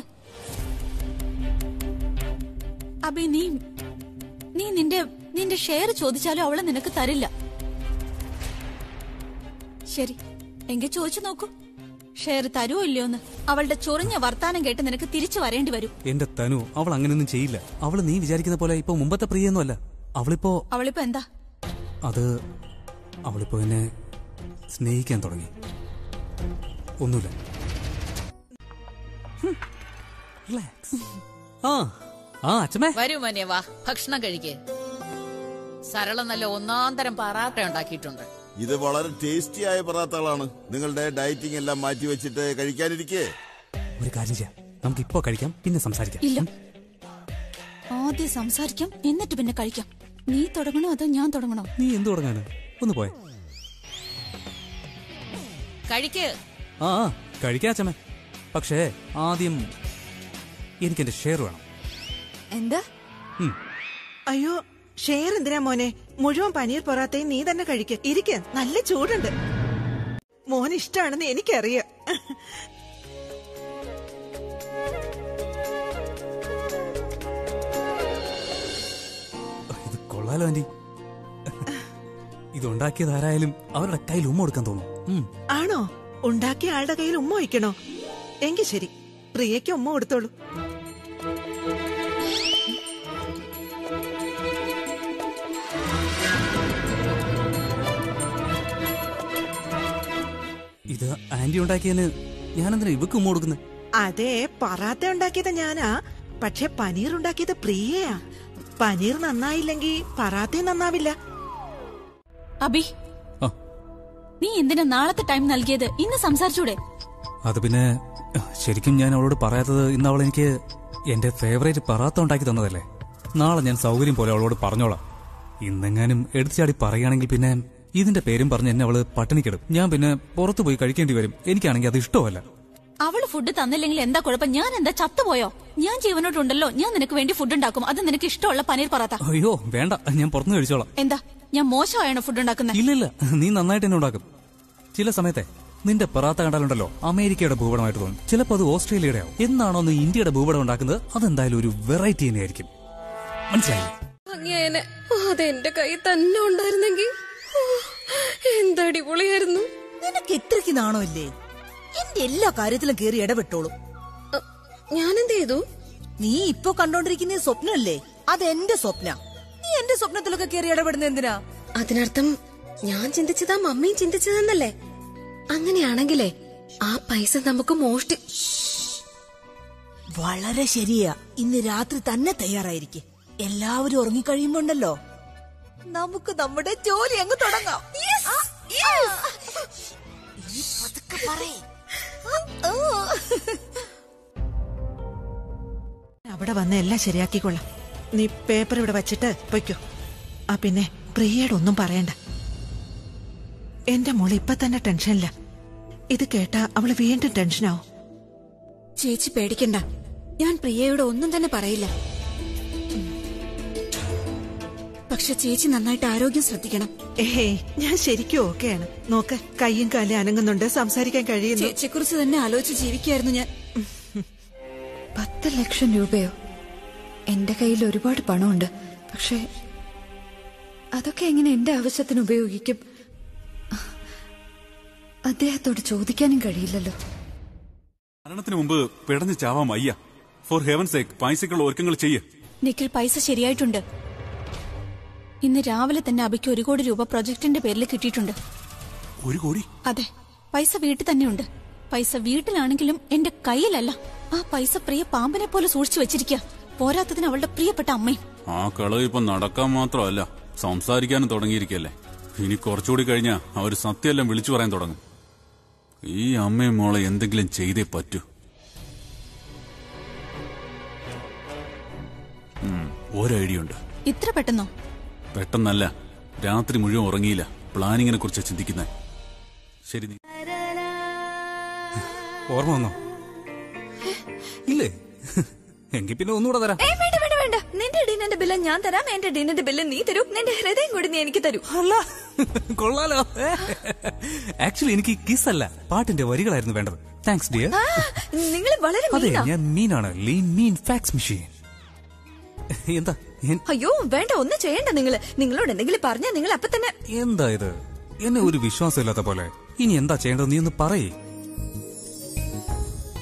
അബി നീ നീ നിന്റെ നിന്റെ ഷെയർ ചോദിച്ചാലും അവള് നിനക്ക് തരില്ല ശരി എങ്കിൽ ചോദിച്ചു നോക്കൂ ഷെയർ തരുമോ ഇല്ലയോന്ന് അവളുടെ ചൊറിഞ്ഞ വർത്താനം കേട്ട് നിനക്ക് തിരിച്ചു വരേണ്ടി വരും എന്റെ തനു അവൾ അങ്ങനെയൊന്നും ചെയ്യില്ല അവള് നീ വിചാരിക്കുന്ന പോലെ ഇപ്പൊ മുമ്പത്തെ പ്രിയൊന്നുമല്ല അവളിപ്പോ അവളിപ്പോ എന്താ അത് അവളിപ്പോ എന്നെ സ്നേഹിക്കാൻ തുടങ്ങി ഒന്നുമില്ല ഹും. Relax. ആ ആ അച്ഛമ്മേ വരൂ മോനെ വാ ഭക്ഷണം കഴിക്ക് സരള നല്ല ഒന്നാം തരം പറാട്ട ഉണ്ടാക്കിയിട്ടുണ്ട് ഇത് വളരെ ടേസ്റ്റിയായ പറാത്തകളാണ് നിങ്ങളുടെ ഡയറ്റിംഗ് എല്ലാം മാറ്റി വെച്ചിട്ട് കഴിക്കാനിരിക്കേ ഒരു കാര്യം ചെയ്യാം നമുക്ക് ഇപ്പോ കഴിക്കാം പിന്നെ സംസാരിക്കാം ഇല്ല ആദ്യം സംസാരിക്കാം എന്നിട്ട് പിന്നെ കഴിക്കാം നീ തുടങ്ങണോ അതോ ഞാൻ തുടങ്ങണോ നീ എന്ത് തുടങ്ങാന് ഒന്ന് പോയെ കഴിക്ക് ആ ആ, കഴിക്കാം അച്ഛമ്മേ പക്ഷേ ആദ്യം എനിക്ക് എന്റെ ഷെയർ വേണം എന്താ ഉം. അയ്യോ ഷെയർ എന്തിനാ മോനെ മുഴുവൻ പനീർ പൊറാത്തയും നീ തന്നെ കഴിക്ക ഇരിക്ക നല്ല ചൂടുണ്ട് മോൻ ഇഷ്ടമാണെന്ന് എനിക്കറിയാം ഇത് കൊള്ളാലോ ആന്റി ഇതുണ്ടാക്കിയത് ആരായാലും അവരുടെ കയ്യിൽ ഉമ്മ കൊടുക്കാൻ തോന്നും ഉം. ആണോ ഉണ്ടാക്കിയ ആളുടെ കയ്യിൽ ഉമ്മ വയ്ക്കണോ എങ്കിൽ ശരി പ്രിയയ്ക്ക് ഉമ്മ കൊടുത്തോളൂ ഇത് ആന്റി ഉണ്ടാക്കിയതിന് ഞാനെന്തിനാ ഇവക്ക് ഉമ്മ കൊടുക്കുന്നത് അതെ പറാത്ത ഉണ്ടാക്കിയത് ഞാനാ പക്ഷെ പനീർ ഉണ്ടാക്കിയത് പ്രിയയാ പനീർ നന്നായില്ലെങ്കിൽ പറാത്തയും നന്നാവില്ല അബി ആ. നീ എന്തിനാ നാളത്തെ ടൈം നൽകിയത് ഇന്ന് സംസാരിച്ചൂടെ അത് പിന്നെ ശരിക്കും ഞാൻ അവളോട് പറയാത്തത് ഇന്ന് അവൾ എനിക്ക് എന്റെ ഫേവറേറ്റ് പറാത്ത ഉണ്ടാക്കി തന്നതല്ലേ നാളെ ഞാൻ സൗകര്യം പോലെ അവളോട് പറഞ്ഞോളാം ഇന്നെങ്ങാനും എടുത്തു ചാടി പറയുകയാണെങ്കിൽ പിന്നെ ഇതിന്റെ പേരും പറഞ്ഞ് എന്നെ അവള് പട്ടിണിക്കിടും ഞാൻ പിന്നെ പുറത്തു പോയി കഴിക്കേണ്ടി വരും എനിക്കാണെങ്കിൽ അത് ഇഷ്ടമല്ല അവള് ഫുഡ് തന്നില്ലെങ്കിൽ എന്താ കുഴപ്പം ഞാൻ എന്താ ചത്തുപോയോ ഞാൻ ജീവനോട്ടുണ്ടല്ലോ ഞാൻ നിനക്ക് വേണ്ടി ഫുഡ് ഉണ്ടാക്കും അത് നിനക്ക് ഇഷ്ടമുള്ള പനീർ പറത്ത അയ്യോ വേണ്ട ഞാൻ പുറത്തുനിന്ന് കഴിച്ചോളാം എന്താ ഞാൻ മോശമായാണ് ഫുഡ് ഉണ്ടാക്കുന്നത് ഇല്ലില്ല നീ നന്നായിട്ട് തന്നെ ഉണ്ടാക്കും ചില സമയത്തെ നിന്റെ പെറാത്ത കണ്ടാലുണ്ടല്ലോ അമേരിക്കയുടെ ഭൂപടമായിട്ട് തോന്നും ചിലപ്പോൾ അത് ഓസ്ട്രേലിയയുടെ ആവും എന്നാണോ നീ ഇന്ത്യയുടെ ഭൂപടം ഉണ്ടാക്കുന്നത് അതെന്തായാലും ഒരു വെറൈറ്റി തന്നെയായിരിക്കും മനസ്സിലായി അങ്ങനെ അത് എന്റെ കയ്യിൽ തന്നെ ഉണ്ടായിരുന്നെങ്കിൽ ഓ, എന്ത് അടിപൊളിയായിരുന്നു നിനക്ക് ഇത്രയ്ക്ക് നാണോ ഇല്ലേ എന്റെ എല്ലാ കാര്യത്തിലും കേറി ഇടപെട്ടോളൂ ഞാനെന്ത് ചെയ്തു നീ ഇപ്പൊ കണ്ടോണ്ടിരിക്കുന്ന ഈ സ്വപ്നമല്ലേ അത് എന്റെ സ്വപ്ന നീ എന്റെ സ്വപ്നത്തിലൊക്കെ കേറി ഇടപെടുന്ന എന്തിനാ അതിനർത്ഥം ഞാൻ ചിന്തിച്ചതാ മമ്മിയും ചിന്തിച്ചതെന്നല്ലേ അങ്ങനെയാണെങ്കിലേ ആ പൈസ നമുക്ക് മോഷ്ടി വളരെ ശരിയാ ഇന്ന് രാത്രി തന്നെ തയ്യാറായിരിക്കെ എല്ലാവരും ഉറങ്ങിക്കഴിയുമ്പോണ്ടല്ലോ നമുക്ക് നമ്മുടെ ജോലി അങ്ങ് തുടങ്ങാം ആ, ഇനി പതുക്കെ പറയ്. ആ, ആ. അവിടെ വന്ന് എല്ലാം ശരിയാക്കിക്കൊള്ളാം നീ പേപ്പർ ഇവിടെ വച്ചിട്ട് പൊയ്ക്കോ ആ പിന്നെ പ്രിയയുടെ ഒന്നും പറയണ്ട എന്റെ മോള് ഇപ്പൊ തന്നെ ടെൻഷനില്ല ഇത് കേട്ടാ അവള് വീണ്ടും ടെൻഷനാവും ചേച്ചി പേടിക്കണ്ട ഞാൻ പ്രിയയോട് ഒന്നും തന്നെ പറയില്ല പക്ഷെ ചേച്ചി നന്നായിട്ട് ആരോഗ്യം ശ്രദ്ധിക്കണം ഏയ് ഞാൻ ശരിക്കും ഓക്കെയാണ് നോക്ക് കയ്യും കാലും അനങ്ങുന്നുണ്ട് സംസാരിക്കാൻ കഴിയുന്നു ചേച്ചിയെ കുറിച്ച് തന്നെ ആലോചിച്ച് ജീവിക്കായിരുന്നു ഞാൻ പത്ത് ലക്ഷം രൂപയോ എന്റെ കയ്യിൽ ഒരുപാട് പണമുണ്ട് പക്ഷേ അതൊക്കെ എങ്ങനെ എന്റെ ആവശ്യത്തിന് ഉപയോഗിക്കും അദ്ദേഹത്തോട് ചോദിക്കാനും കഴിയില്ലല്ലോ മരണത്തിന് മുമ്പ് പിടഞ്ഞു ചാവാം അയ്യ ഫോർ ഹെവൻ സേക്ക് പൈസക്കുള്ള ഒരുക്കങ്ങൾ ചെയ്യ് നിഖിൽ പൈസ ശരിയായിട്ടുണ്ട് ഇന്ന് രാവിലെ തന്നെ അബിക്ക് ഒരു കോടി രൂപ പ്രൊജക്ടിന്റെ പേരിൽ കിട്ടിയിട്ടുണ്ട് ഒരു കോടി അതെ പൈസ വീട്ടിൽ തന്നെയുണ്ട് പൈസ വീട്ടിലാണെങ്കിലും എന്റെ കയ്യിലല്ല ആ പൈസ പ്രിയ പാമ്പിനെ പോലെ സൂക്ഷിച്ചു വെച്ചിരിക്കുക പോരാത്തതിന് അവളുടെ പ്രിയപ്പെട്ട അമ്മയും ആ കളവ് ഇപ്പൊ നടക്കാൻ മാത്രമല്ല സംസാരിക്കാനും തുടങ്ങിയിരിക്കല്ലേ ഇനി കുറച്ചുകൂടി കഴിഞ്ഞാ അവര് സത്യമെല്ലാം വിളിച്ചു പറയാൻ തുടങ്ങും ഈ അമ്മയും മോളെ എന്തെങ്കിലും ചെയ്തേ പറ്റൂ ഉം, ഒരു ഐഡിയ ഉണ്ട് ഇത്ര പെട്ടെന്നോ പെട്ടെന്നല്ല രാത്രി മുഴുവൻ ഉറങ്ങിയില്ല പ്ലാനിങ്ങിനെ കുറിച്ച് ചിന്തിക്കുന്നത് ശരി നീ ഓർമ്മ വന്നോ ഇല്ലേ എങ്കിൽ പിന്നെ ഒന്നുകൂടെ തരാം ഏയ് വേണ്ട വേണ്ട വേണ്ട നിന്റെ ഡിന്നറിന്റെ ബില്ല് ഞാൻ തരാം എന്റെ ഡിന്നറിന്റെ ബില്ല് നീ തരൂ നിന്റെ ഹൃദയം കൂടി നീ എനിക്ക് തരൂ അല്ല കൊള്ളാലോ ആക്ച്വലി എനിക്ക് കിസ് അല്ല പാട്ടിന്റെ വരികളായിരുന്നു വേണ്ടത് താങ്ക്സ് ഡിയർ നിങ്ങൾ വളരെ അതെ മീനാ ഞാൻ മീനാണ് ലീൻ മീൻ ഫാക്സ് മെഷീൻ എന്താ എൻ- അയ്യോ വേണ്ട ഒന്നും ചെയ്യണ്ട നിങ്ങള് നിങ്ങളോട് എന്തെങ്കിലും പറഞ്ഞാൽ നിങ്ങൾ അപ്പൊ തന്നെ എന്താ ഇത് എന്നെ ഒരു വിശ്വാസമില്ലാത്ത പോലെ ഇനി എന്താ ചെയ്യേണ്ടത് നീ ഒന്ന് പറയേ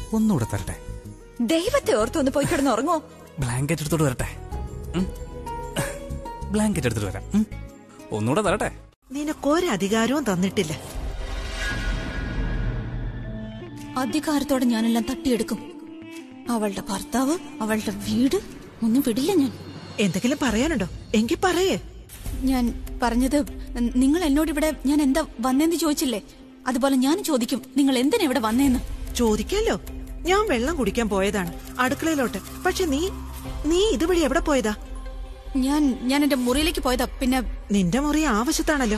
ഒന്നുകൂടെ തരട്ടെ ദൈവത്തെ ഓർത്തൊന്ന് പോയി കിടന്ന് ഉറങ്ങോ ബ്ലാങ്കറ്റ് എടുത്തോട്ട് വരട്ടെ ഉം. ബ്ലാങ്കറ്റ് എടുത്തിട്ട് വരാം ഉം. ഒന്നുകൂടെ തരട്ടെ നിനക്കൊരധികാരവും തന്നിട്ടില്ല അധികാരത്തോടെ ഞാനെല്ലാം തട്ടിയെടുക്കും അവളുടെ ഭർത്താവ് അവളുടെ വീട് ഒന്നും വിടില്ല ഞാൻ എന്തെങ്കിലും പറയാനുണ്ടോ എങ്കിൽ പറയേ ഞാൻ പറഞ്ഞത് നിങ്ങൾ എന്നോട് ഇവിടെ ഞാൻ എന്താ വന്നേന്ന് ചോദിച്ചില്ലേ അതുപോലെ ഞാൻ ചോദിക്കും നിങ്ങൾ എന്തിനാ ഇവിടെ വന്നേന്ന് ചോദിക്കാലോ ഞാൻ വെള്ളം കുടിക്കാൻ പോയതാണ് അടുക്കളയിലോട്ട് പക്ഷെ നീ നീ ഇതുവഴി എവിടെ പോയതാ ഞാൻ ഞാൻ എന്റെ മുറിയിലേക്ക് പോയതാ പിന്നെ നിന്റെ മുറി ആവശ്യത്താണല്ലോ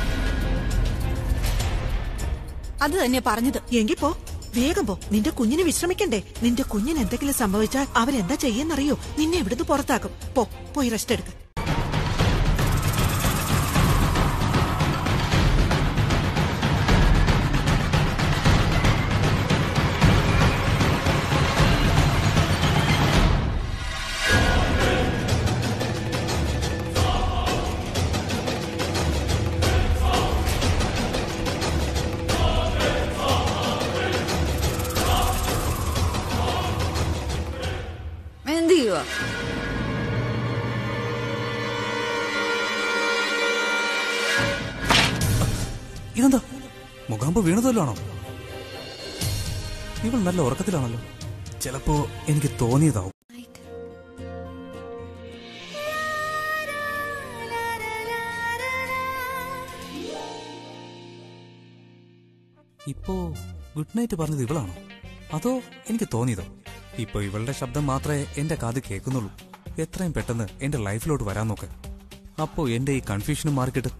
അത് തന്നെ പറഞ്ഞത് എങ്കിൽ പോ വേഗം പോ നിന്റെ കുഞ്ഞിന് വിശ്രമിക്കണ്ടേ നിന്റെ കുഞ്ഞിന് എന്തെങ്കിലും സംഭവിച്ചാൽ അവരെന്താ ചെയ്യുന്നറിയോ നിന്നെ ഇവിടുന്ന് പുറത്താക്കും പോ പോയി റെസ്റ്റ് എടുക്ക എന്ത് ചെയ്യുവാ ഇതെന്താ മുഖാമ്പ് വീണതല്ലോ ഇവൾ നല്ല ഉറക്കത്തിലാണല്ലോ ചിലപ്പോ എനിക്ക് തോന്നിയതാവും ഇപ്പോ ഗുഡ് നൈറ്റ് പറഞ്ഞത് ഇവളാണോ അതോ എനിക്ക് തോന്നിയതോ ഇപ്പൊ ഇവളുടെ ശബ്ദം മാത്രമേ എന്റെ കാത് കേൾക്കുന്നുള്ളൂ എത്രയും പെട്ടെന്ന് എന്റെ ലൈഫിലോട്ട് വരാൻ നോക്ക് അപ്പോ എന്റെ ഈ കൺഫ്യൂഷനും മാർക്കിട്ട്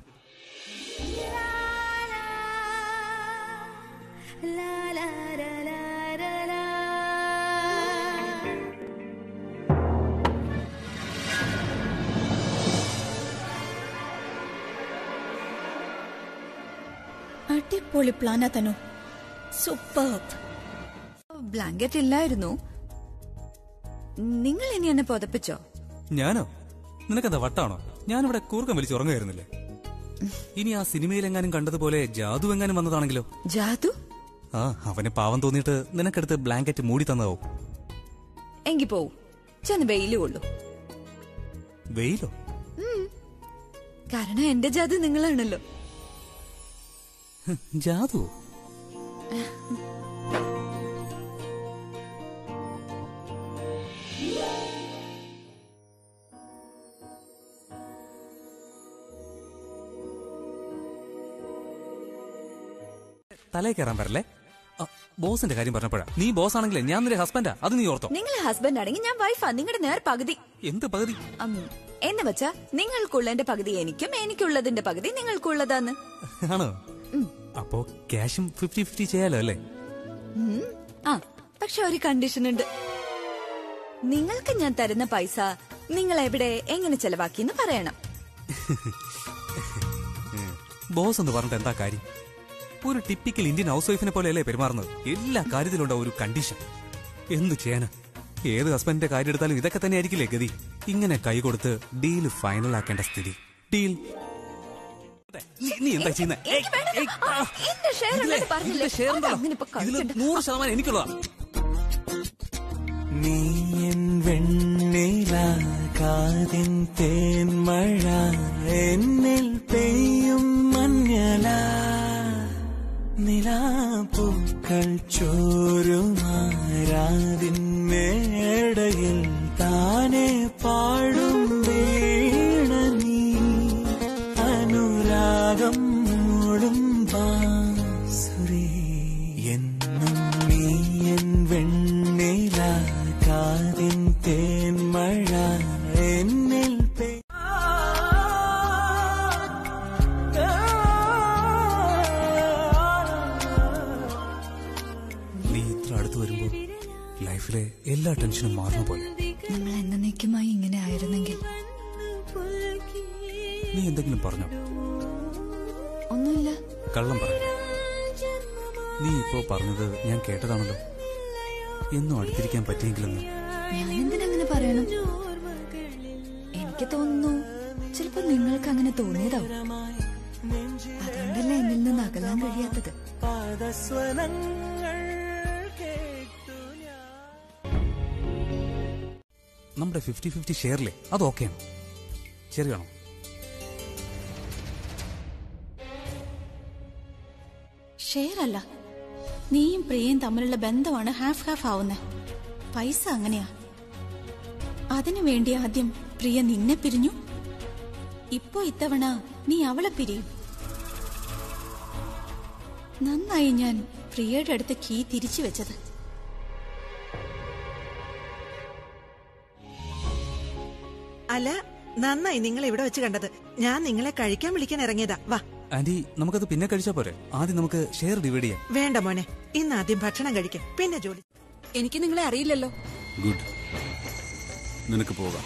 അടിപൊളി പ്ലാനാ തനു സൂപ്പർ ബ്ലാങ്കറ്റ് ഇല്ലായിരുന്നു നിങ്ങൾ ഇനി എന്നെ പുതപ്പിച്ചോ ഞാനോ നിനക്കെന്താ വട്ടാണോ ഞാനിവിടെ കൂർക്കം വലിച്ച് ഉറങ്ങുമായിരുന്നില്ലേ ഇനി ആ സിനിമയിലെങ്ങാനും കണ്ടതുപോലെ ജാതു എങ്ങാനും വന്നതാണെങ്കിലോ ജാതു ആ അവന് പാവം തോന്നിയിട്ട് നിനക്കെടുത്ത് ബ്ലാങ്കറ്റ് മൂടി തന്നതാവും എങ്കി പോവും ചെന്ന് വെയില് കൊള്ളു വെയിലോ കാരണം എന്റെ ജാതി നിങ്ങളാണല്ലോ ജാതു തലേ കയറാൻ വരല്ലേ ആ, ബോസിന്റെ കാര്യം പറഞ്ഞപ്പോഴാ നീ ബോസ് ആണെങ്കിലേ ഞാൻ നിന്റെ ഹസ്ബൻഡാ അത് നീ ഓർത്തോ നിങ്ങൾ ഹസ്ബൻഡ് ആണെങ്കിൽ ഞാൻ വൈഫാ നിങ്ങളുടെ നേർ പകുതി എന്ത് പകുതി ഉം, എന്ന് വെച്ചാ നിങ്ങൾക്കുള്ളതിന്റെ പകുതി എനിക്കും എനിക്കുള്ളതിന്റെ പകുതി നിങ്ങൾക്കുള്ളതാന്ന് ആണോ അപ്പോ ക്യാഷും ഫിഫ്റ്റി ഫിഫ്റ്റി ചെയ്യാലോ അല്ലേ ഉം. ആ പക്ഷെ ഒരു കണ്ടീഷൻ ഉണ്ട് നിങ്ങൾക്ക് ഞാൻ തരുന്ന പൈസ നിങ്ങൾ എവിടെ എങ്ങനെ ചെലവാക്കിയെന്ന് പറയണം ബോസ് എന്ന് പറഞ്ഞിട്ട് എന്താ കാര്യം ഒരു ടിപ്പിക്കൽ ഇന്ത്യൻ ഹൗസ് വൈഫിനെ പോലെയല്ലേ പെരുമാറുന്നത് എല്ലാ കാര്യത്തിലുണ്ടാവും ഒരു കണ്ടീഷൻ എന്തു ചെയ്യാനാ ഏത് ഹസ്ബൻഡിന്റെ കാര്യം എടുത്താലും ഇതൊക്കെ തന്നെ ആയിരിക്കില്ലേ ഗതി ഇങ്ങനെ കൈ കൊടുത്ത് ഡീൽ ഫൈനൽ ആക്കേണ്ട സ്ഥിതി ഡീൽ നീ- നീ എന്താ ചെയ്യുന്നേ എനിക്ക് വേണ്ട. ആ, എന്റെ ഷെയർ ഉണ്ടെന്ന് പറഞ്ഞില്ലേ? അതങ്ങനെ ഇപ്പൊ ഇതില് കളിക്കണ്ട. നൂറ് ശതമാനം എനിക്കുള്ളതാ നീ എൻ വെണ്ണില കാതിൻ തേന്മഴ എന്നിൽ പെയ്യും മഞ്ഞല നിലാപ്പൂക്കൾ ചോരുമാരാതിൻ മേടയിൽ താനെ പാടും വീണ നീ അനുരാഗം മൂടും ബാസുരി എന്നും നീ എൻ വെണ്ണില കാതിൻ തേന്മഴ എന്നിൽ പെയ് നീ ഇത്ര അടുത്ത് വരുമ്പോ ലൈഫിലെ എല്ലാ ടെൻഷനും മാറുന്ന പോലെ നമ്മൾ എന്നേക്കുമായി ഇങ്ങനെ ആയിരുന്നെങ്കിൽ നീ എന്തെങ്കിലും പറഞ്ഞോ ഒന്നുമില്ല കള്ളം പറഞ്ഞു നീ ഇപ്പോ പറഞ്ഞത് ഞാൻ കേട്ടതാണല്ലോ എന്നും അടുത്തിരിക്കാൻ പറ്റിയെങ്കിലെന്ന് ഞാൻ എന്തിനങ്ങനെ പറയണം എനിക്ക് തോന്നുന്നു ചിലപ്പോ നിങ്ങൾക്ക് അങ്ങനെ തോന്നിയതാവും അതുകൊണ്ടല്ലേ എന്നിൽ നിന്ന് അകലാൻ കഴിയാത്തത് പാദസ്വനങ്ങൾ കേട്ടു നമ്മുടെ ഫിഫ്റ്റി ഫിഫ്റ്റി ഷെയറിലെ അത് ഓക്കെയാണ് ശരിയാണോ ഷെയർ അല്ല നീയും പ്രിയയും തമ്മിലുള്ള ബന്ധമാണ് ഹാഫ് ഹാഫ് ആവുന്നത് പൈസ അങ്ങനെയാ അതിനു വേണ്ടി ആദ്യം പ്രിയ നിന്നെ പിരിഞ്ഞു ഇപ്പോ ഇത്തവണ നീ അവളെ പിരിയും നന്നായി ഞാൻ പ്രിയയുടെ അടുത്ത് കീ തിരിച്ചു വെച്ചത് അല്ല നന്നായി നിങ്ങൾ ഇവിടെ വെച്ച് കണ്ടത് ഞാൻ നിങ്ങളെ കഴിക്കാൻ വിളിക്കാൻ ഇറങ്ങിയതാ വാ ആന്റി നമുക്കത് പിന്നെ കഴിച്ചാ പോരെ ആദ്യം നമുക്ക് ഷെയർ ഡിവൈഡ് ചെയ്യാം വേണ്ട മോനെ ഇന്ന് ആദ്യം ഭക്ഷണം കഴിക്കും പിന്നെ ജോലി എനിക്ക് നിങ്ങളെ അറിയില്ലല്ലോ ഗുഡ് നിനക്ക് പോകാം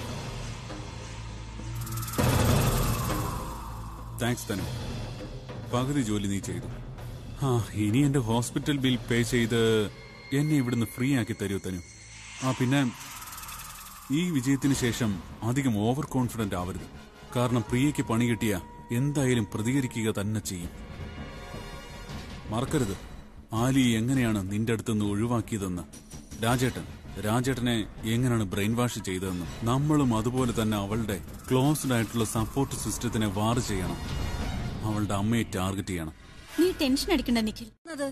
താങ്ക്സ് തനു പകുതി ജോലി നീ ചെയ്തു ആ ഇനി എന്റെ ഹോസ്പിറ്റൽ ബിൽ പേ ചെയ്ത് എന്നെ ഇവിടുന്ന് ഫ്രീ ആക്കി തരൂ തനു ആ പിന്നെ ഈ വിജയത്തിന് ശേഷം അധികം ഓവർ കോൺഫിഡന്റ് ആവരുത് കാരണം പ്രിയയ്ക്ക് പണി കിട്ടിയ എന്തായാലും പ്രതികരിക്കുക തന്നെ ചെയ്യും മറക്കരുത് ആലി എങ്ങനെയാണ് നിന്റെ അടുത്തുനിന്ന് ഒഴിവാക്കിയതെന്ന് രാജേട്ടൻ രാജേട്ടനെ എങ്ങനെയാണ് ബ്രെയിൻ വാഷ് ചെയ്തതെന്നും നമ്മളും അതുപോലെ തന്നെ അവളുടെ ക്ലോസ്ഡ് ആയിട്ടുള്ള സപ്പോർട്ട് സിസ്റ്റത്തിനെ വാർ ചെയ്യണം അവളുടെ അമ്മയെ ടാർഗറ്റ് ചെയ്യണം നീ ടെൻഷൻ അടിക്കണ്ട നിഖിൽ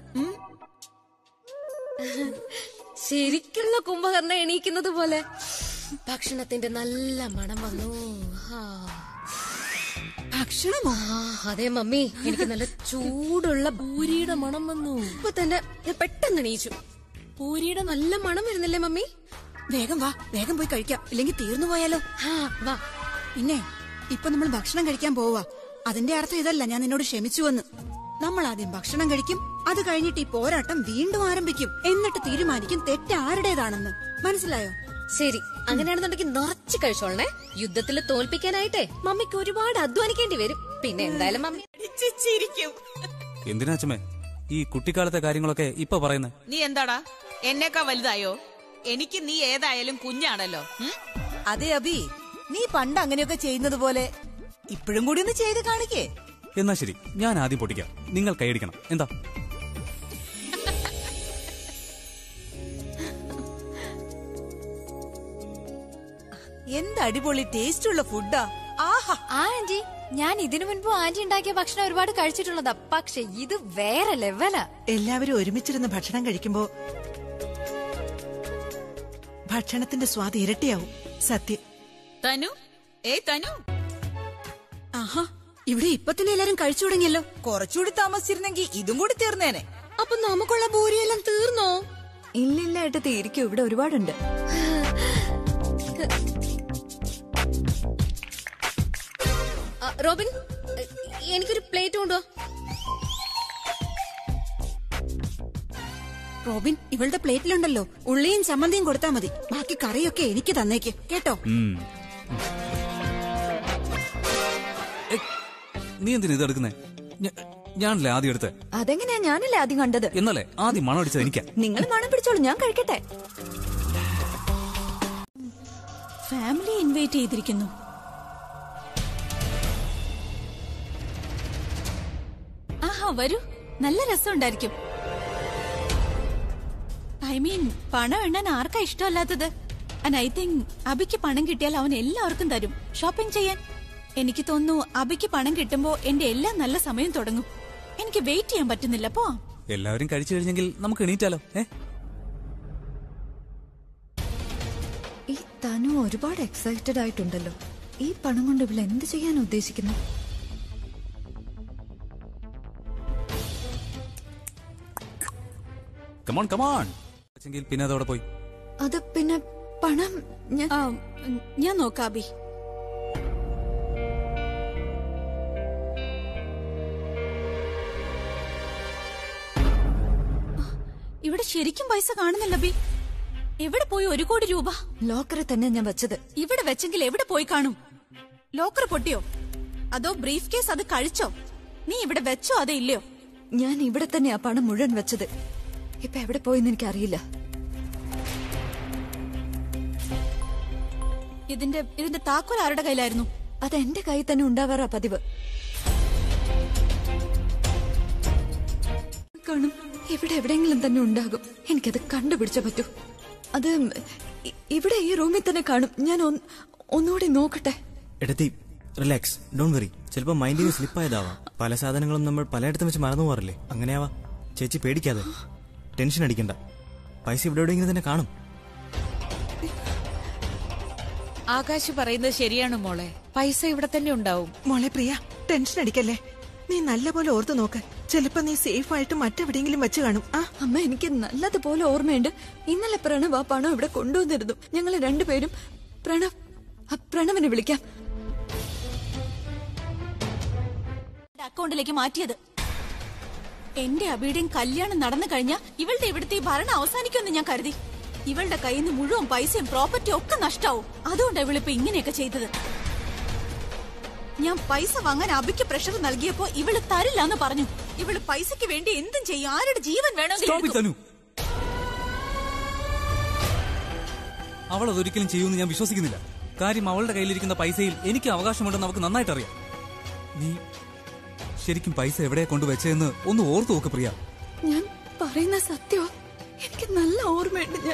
ശരിക്കുള്ള കുംഭകർണ എണീക്കുന്നത് പോലെ ഭക്ഷണത്തിന്റെ നല്ല മണം വന്നു ആ. ഭക്ഷണമോ ആ, അതെ മമ്മി എനിക്ക് നല്ല ചൂടുള്ള പൂരിയുടെ മണം വന്നു ഇപ്പൊ തന്നെ ഞാൻ പെട്ടെന്ന് എണീച്ചു പൂരിയുടെ നല്ല മണം വരുന്നില്ലേ മമ്മി വേഗം വാ വേഗം പോയി കഴിക്കാം ഇല്ലെങ്കിൽ തീർന്നു പോയാലോ വാ പിന്നെ ഇപ്പൊ നമ്മൾ ഭക്ഷണം കഴിക്കാൻ പോവാ അതിന്റെ അർത്ഥം ഇതല്ല ഞാൻ നിന്നോട് ക്ഷമിച്ചുവെന്ന് നമ്മൾ ആദ്യം ഭക്ഷണം കഴിക്കും അത് കഴിഞ്ഞിട്ട് ഈ പോരാട്ടം വീണ്ടും ആരംഭിക്കും എന്നിട്ട് തീരുമാനിക്കും തെറ്റ് ആരുടേതാണെന്ന് മനസ്സിലായോ ശരി അങ്ങനെയാണെന്നുണ്ടെങ്കിൽ നിറച്ച് കഴിച്ചോളണേ യുദ്ധത്തിൽ തോൽപ്പിക്കാനായിട്ടേ മമ്മിക്ക് ഒരുപാട് അധ്വാനിക്കേണ്ടി വരും പിന്നെ എന്തായാലും മമ്മി ചിരിക്കും എന്തിനാ അച്ഛമ്മേ ഈ കുട്ടിക്കാലത്തെ കാര്യങ്ങളൊക്കെ ഇപ്പൊ പറയുന്നത് നീ എന്താടാ എന്നേക്കാ വലുതായോ എനിക്ക് നീ ഏതായാലും കുഞ്ഞാണല്ലോ ഉം? അതെ അബി നീ പണ്ട് അങ്ങനെയൊക്കെ ചെയ്യുന്നത് പോലെ ഇപ്പോഴും കൂടി ഒന്ന് ചെയ്ത് കാണിക്കേ എന്നാ ശരി ഞാൻ ആദ്യം പൊട്ടിക്കാം നിങ്ങൾ കൈയടിക്കണം എന്താ എന്ത് അടിപൊളി ടേസ്റ്റ് ഉള്ള ഫുഡാ ആഹാ ആ ആന്റി ഞാൻ ഇതിനു മുൻപ് ആന്റി ഉണ്ടാക്കിയ ഭക്ഷണം ഒരുപാട് കഴിച്ചിട്ടുള്ളതാ പക്ഷെ ഇത് വേറെ ലെവലാ എല്ലാവരും ഒരുമിച്ചിരുന്ന് ഭക്ഷണം കഴിക്കുമ്പോ ഭക്ഷണത്തിന്റെ സ്വാദ് ഇരട്ടിയാവും സത്യം തനു ഏയ് തനു ആഹാ ഇവിടെ ഇപ്പൊ തന്നെ എല്ലാരും കഴിച്ചു തുടങ്ങിയല്ലോ കുറച്ചുകൂടി താമസിച്ചിരുന്നെങ്കിൽ ഇതും കൂടി തീർന്നേനെ അപ്പൊ നമുക്കുള്ള പൂരിയെല്ലാം തീർന്നോ ഇല്ലില്ല ഏട്ടത്തി ഇരിക്കും ഇവിടെ ഒരുപാടുണ്ട് ആ, റോബിൻ എ, എനിക്കൊരു പ്ലേറ്റ് കൊണ്ടുവാ റോബിൻ ഇവളുടെ പ്ലേറ്റിലുണ്ടല്ലോ ഉള്ളിയും ചമ്മന്തിയും കൊടുത്താ മതി ബാക്കി കറിയൊക്കെ എനിക്ക് തന്നേക്ക് കേട്ടോ ഉം. ഏ, നീ എന്തിനാ ഇത് എടുക്കുന്നേ ഞ- ഞാനല്ലേ ആദ്യം എടുത്തേ അതെങ്ങനെയാ ഞാനല്ലേ ആദ്യം കണ്ടത് എന്നല്ലേ ആദ്യം മണം അടിച്ചത് എനിക്കാ നിങ്ങൾ മണം പിടിച്ചോളൂ ഞാൻ കഴിക്കട്ടെ ഫാമിലി ഇൻവൈറ്റ് ചെയ്തിരിക്കുന്നു ആഹാ വരൂ നല്ല രസമുണ്ടായിരിക്കും ഐ മീൻ പണം എണ്ണാൻ ആർക്കാ ഇഷ്ടമല്ലാത്തത് ആൻഡ് ഐ തിങ്ക് അബിക്ക് പണം കിട്ടിയാൽ അവൻ എല്ലാവർക്കും തരും ഷോപ്പിംഗ് ചെയ്യാൻ എനിക്ക് തോന്നുന്നു അബിക്ക് പണം കിട്ടുമ്പോ എന്റെ എല്ലാം നല്ല സമയം തുടങ്ങും എനിക്ക് വെയിറ്റ് ചെയ്യാൻ പറ്റുന്നില്ല പോ എല്ലാവരും കഴിച്ചു കഴിഞ്ഞെങ്കിൽ നമുക്ക് എണീറ്റാലോ ഏ ഈ തനു ഒരുപാട് എക്സൈറ്റഡ് ആയിട്ടുണ്ടല്ലോ ഈ പണം കൊണ്ട് ഇവൾ എന്ത് ചെയ്യാൻ ഉദ്ദേശിക്കുന്നു കമോൺ കമോൺ പിന്നെ അതോടെ പോയി അത് പിന്നെ പണം ഞാൻ ആ, ഉം, ഞാൻ നോക്കാം അബി ഇവിടെ ശരിക്കും പൈസ കാണുന്നില്ല ബി എവിടെ പോയി ഒരു കോടി രൂപ ലോക്കറിൽ തന്നെ ഞാൻ വെച്ചത് ഇവിടെ വെച്ചെങ്കിൽ എവിടെ പോയി കാണും ലോക്കർ പൊട്ടിയോ അതോ ബ്രീഫ് കേസ് അത് കഴിച്ചോ നീ ഇവിടെ വെച്ചോ അതോ ഇല്ലയോ ഞാൻ ഇവിടെ തന്നെയാ പണം മുഴുവൻ വെച്ചത് ഇപ്പൊ എവിടെ പോയെന്ന് എനിക്കറിയില്ല ഇതിന്റെ ഇതിന്റെ താക്കോൽ ആരുടെ കയ്യിലായിരുന്നു അത് എന്റെ കയ്യിൽ തന്നെ ഉണ്ടാവാറാ പതിവ് കാണും ഇവിടെ എവിടെയെങ്കിലും തന്നെ ഉണ്ടാകും എനിക്കത് കണ്ടുപിടിച്ചേ പറ്റൂ അത് ഇ- ഇവിടെ ഈ റൂമിൽ തന്നെ കാണും ഞാൻ ഒന്ന്- ഒന്നുകൂടി നോക്കട്ടെ എടത്തി റിലാക്സ് ഡോണ്ട് വെറി ചിലപ്പോൾ മൈൻഡിന് സ്ലിപ്പ് ആയതാവാം പല സാധനങ്ങളും നമ്മൾ പലയിടത്തും വെച്ച് മറന്നു പോകാറില്ലേ അങ്ങനെയാവാ ചേച്ചി പേടിക്കാതെ ടെൻഷൻ അടിക്കണ്ട പൈസ ഇവിടെ എവിടെയെങ്കിലും തന്നെ കാണും ആകാശ് പറയുന്നത് ശരിയാണ് മോളെ പൈസ ഇവിടെ തന്നെ ഉണ്ടാവും മോളെ പ്രിയ ടെൻഷൻ അടിക്കല്ലേ നീ നല്ലപോലെ ഓർത്തു നോക്ക് ചിലപ്പോ നീ സേഫ് ആയിട്ട് മറ്റെവിടെയെങ്കിലും വെച്ച് കാണും ആ അമ്മ എനിക്ക് നല്ലതുപോലെ ഓർമ്മയുണ്ട് ഇന്നലെ പ്രണവ് ആ പണം ഇവിടെ കൊണ്ടുവന്നിരുന്നു ഞങ്ങൾ രണ്ടുപേരും പ്രണവ് ആ പ്രണവിനെ വിളിക്കാം എന്റെ അക്കൗണ്ടിലേക്ക് മാറ്റിയത് എന്റെ അബിയുടെയും കല്യാണം നടന്നു കഴിഞ്ഞാ ഇവളുടെ ഇവിടുത്തെ ഈ ഭരണം അവസാനിക്കുമെന്ന് ഞാൻ കരുതി ഇവളുടെ കയ്യിൽ നിന്ന് മുഴുവൻ പൈസയും പ്രോപ്പർട്ടിയും ഒക്കെ നഷ്ടാവും അതുകൊണ്ടാണ് ഇവളിപ്പോ ഇങ്ങനെയൊക്കെ ചെയ്തത് ഞാൻ പൈസ വാങ്ങാൻ അബിക്ക് പ്രഷർ നൽകിയപ്പോ ഇവള് തരില്ല എന്ന് പറഞ്ഞു ഇവള് പൈസക്ക് വേണ്ടി എന്തും ചെയ്യും ആരുടെ ജീവൻ Stop it, വേണമെങ്കിലും തനു അവൾ അതൊരിക്കലും ചെയ്യുമെന്ന് ഞാൻ വിശ്വസിക്കുന്നില്ല കാര്യം അവളുടെ കയ്യിലിരിക്കുന്ന പൈസയിൽ എനിക്ക് അവകാശമുണ്ടെന്ന് അവൾക്ക് നന്നായിട്ട് അറിയാം നീ ശരിക്കും പൈസ എവിടെയാ കൊണ്ടുവച്ചതെന്ന് ഒന്ന് ഓർത്തു നോക്ക് പ്രിയ ഞാൻ പറയുന്ന സത്യോ എനിക്ക് നല്ല ഓർമ്മയുണ്ട് ഞാൻ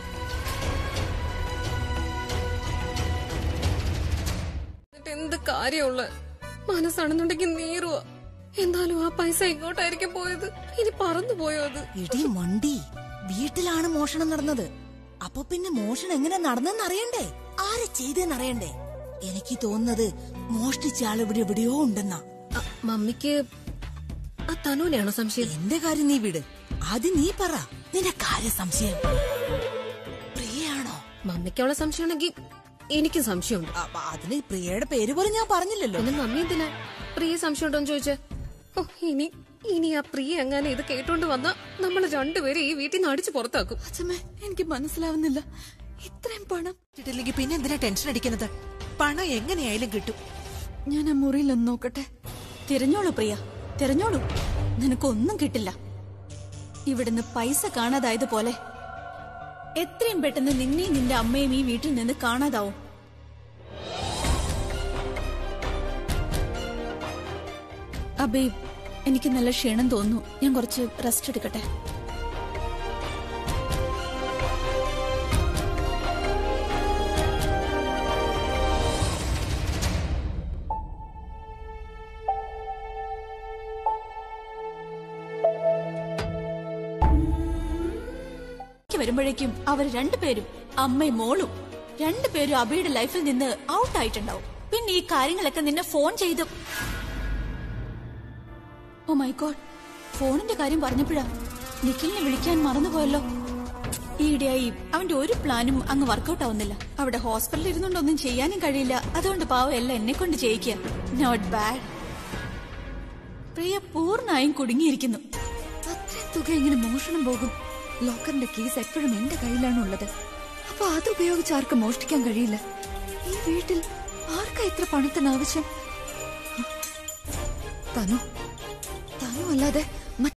എന്നിട്ട് എന്ത് കാര്യമുള്ള മനസ്സാണെന്നുണ്ടെങ്കിൽ നീറുക എന്നാലും ആ പൈസ ഇങ്ങോട്ടായിരിക്കും പോയത് ഇനി പറന്നു പോയോ അത് ഇടി മണ്ടി വീട്ടിലാണ് മോഷണം നടന്നത് അപ്പൊ പിന്നെ മോഷണം എങ്ങനെ നടന്നെന്ന് അറിയണ്ടേ ആരെ ചെയ്തെന്ന് അറിയണ്ടേ എനിക്ക് തോന്നുന്നത് മോഷ്ടിച്ച ആൾ ഇവിടെ എവിടെയോ ഉണ്ടെന്നാ മമ്മിക്ക് ആ തനുവിനെയാണോ സംശയം എന്റെ കാര്യം നീ വിട് ആദ്യം നീ പറ നിന്റെ കാര്യം സംശയം പ്രിയയാണോ മമ്മിക്കുള്ള സംശയം ഉണ്ടെങ്കിൽ എനിക്കും സംശയമുണ്ട് അപ്പൊ അതിന് പ്രിയയുടെ പേര് പോലും ഞാൻ പറഞ്ഞില്ലല്ലോ പിന്നെ മമ്മി എന്തിനാ പ്രിയ സംശയം ഉണ്ടോന്ന് ചോദിച്ചേ ഓ ഇനി ഇനി ആ പ്രിയ എങ്ങനെ ഇത് കേട്ടോണ്ട് വന്നാ നമ്മൾ രണ്ടുപേരും ഈ വീട്ടിൽ നിന്ന് അടിച്ചു പുറത്താക്കും അച്ഛമ്മേ എനിക്ക് മനസ്സിലാവുന്നില്ല ഇത്രയും പണം കിട്ടില്ലെങ്കിൽ പിന്നെ എന്തിനാ ടെൻഷൻ അടിക്കുന്നത് പണം എങ്ങനെയായാലും കിട്ടും ഞാൻ ആ മുറിയിലൊന്ന് നോക്കട്ടെ തിരഞ്ഞോളൂ പ്രിയ തിരഞ്ഞോളൂ നിനക്കൊന്നും കിട്ടില്ല ഇവിടുന്ന് പൈസ കാണാതായതുപോലെ എത്രയും പെട്ടെന്ന് നിന്നെയും നിന്റെ അമ്മയും ഈ വീട്ടിൽ നിന്ന് കാണാതാവും അബേ എനിക്ക് നല്ല ക്ഷീണം തോന്നുന്നു ഞാൻ കുറച്ച് റെസ്റ്റ് എടുക്കട്ടെ എനിക്ക് വരുമ്പോഴേക്കും അവർ രണ്ടുപേരും അമ്മയും മോളും രണ്ടുപേരും അബിയുടെ ലൈഫിൽ നിന്ന് ഔട്ട് ആയിട്ടുണ്ടാവും പിന്നെ ഈ കാര്യങ്ങളൊക്കെ നിന്നെ ഫോൺ ചെയ്തു ഓ മൈ ഗോഡ് ഫോണിന്റെ കാര്യം പറഞ്ഞപ്പോഴാ നിഖിലിനെ വിളിക്കാൻ മറന്നുപോയല്ലോ ഈയിടെയായി അവന്റെ ഒരു പ്ലാനും അങ്ങ് വർക്കൗട്ട് ആവുന്നില്ല അവിടെ ഹോസ്പിറ്റലിൽ ഇരുന്നുകൊണ്ടൊന്നും ചെയ്യാനും കഴിയില്ല അതുകൊണ്ട് പാവം എല്ലാം എന്നെ കൊണ്ട് ചെയ്യിക്കുക നോട്ട് ബാഡ് പ്രിയ പൂർണ്ണമായും കുടുങ്ങിയിരിക്കുന്നു അത്രയും തുക എങ്ങനെ മോഷണം പോകും ലോക്കറിന്റെ കീസ് എപ്പോഴും എന്റെ കയ്യിലാണ് ഉള്ളത് അപ്പൊ അത് ഉപയോഗിച്ച് ആർക്കും മോഷ്ടിക്കാൻ കഴിയില്ല ഈ വീട്ടിൽ ആർക്കാ ഇത്ര പണത്തിന് ആവശ്യം തനു തനു അല്ലാതെ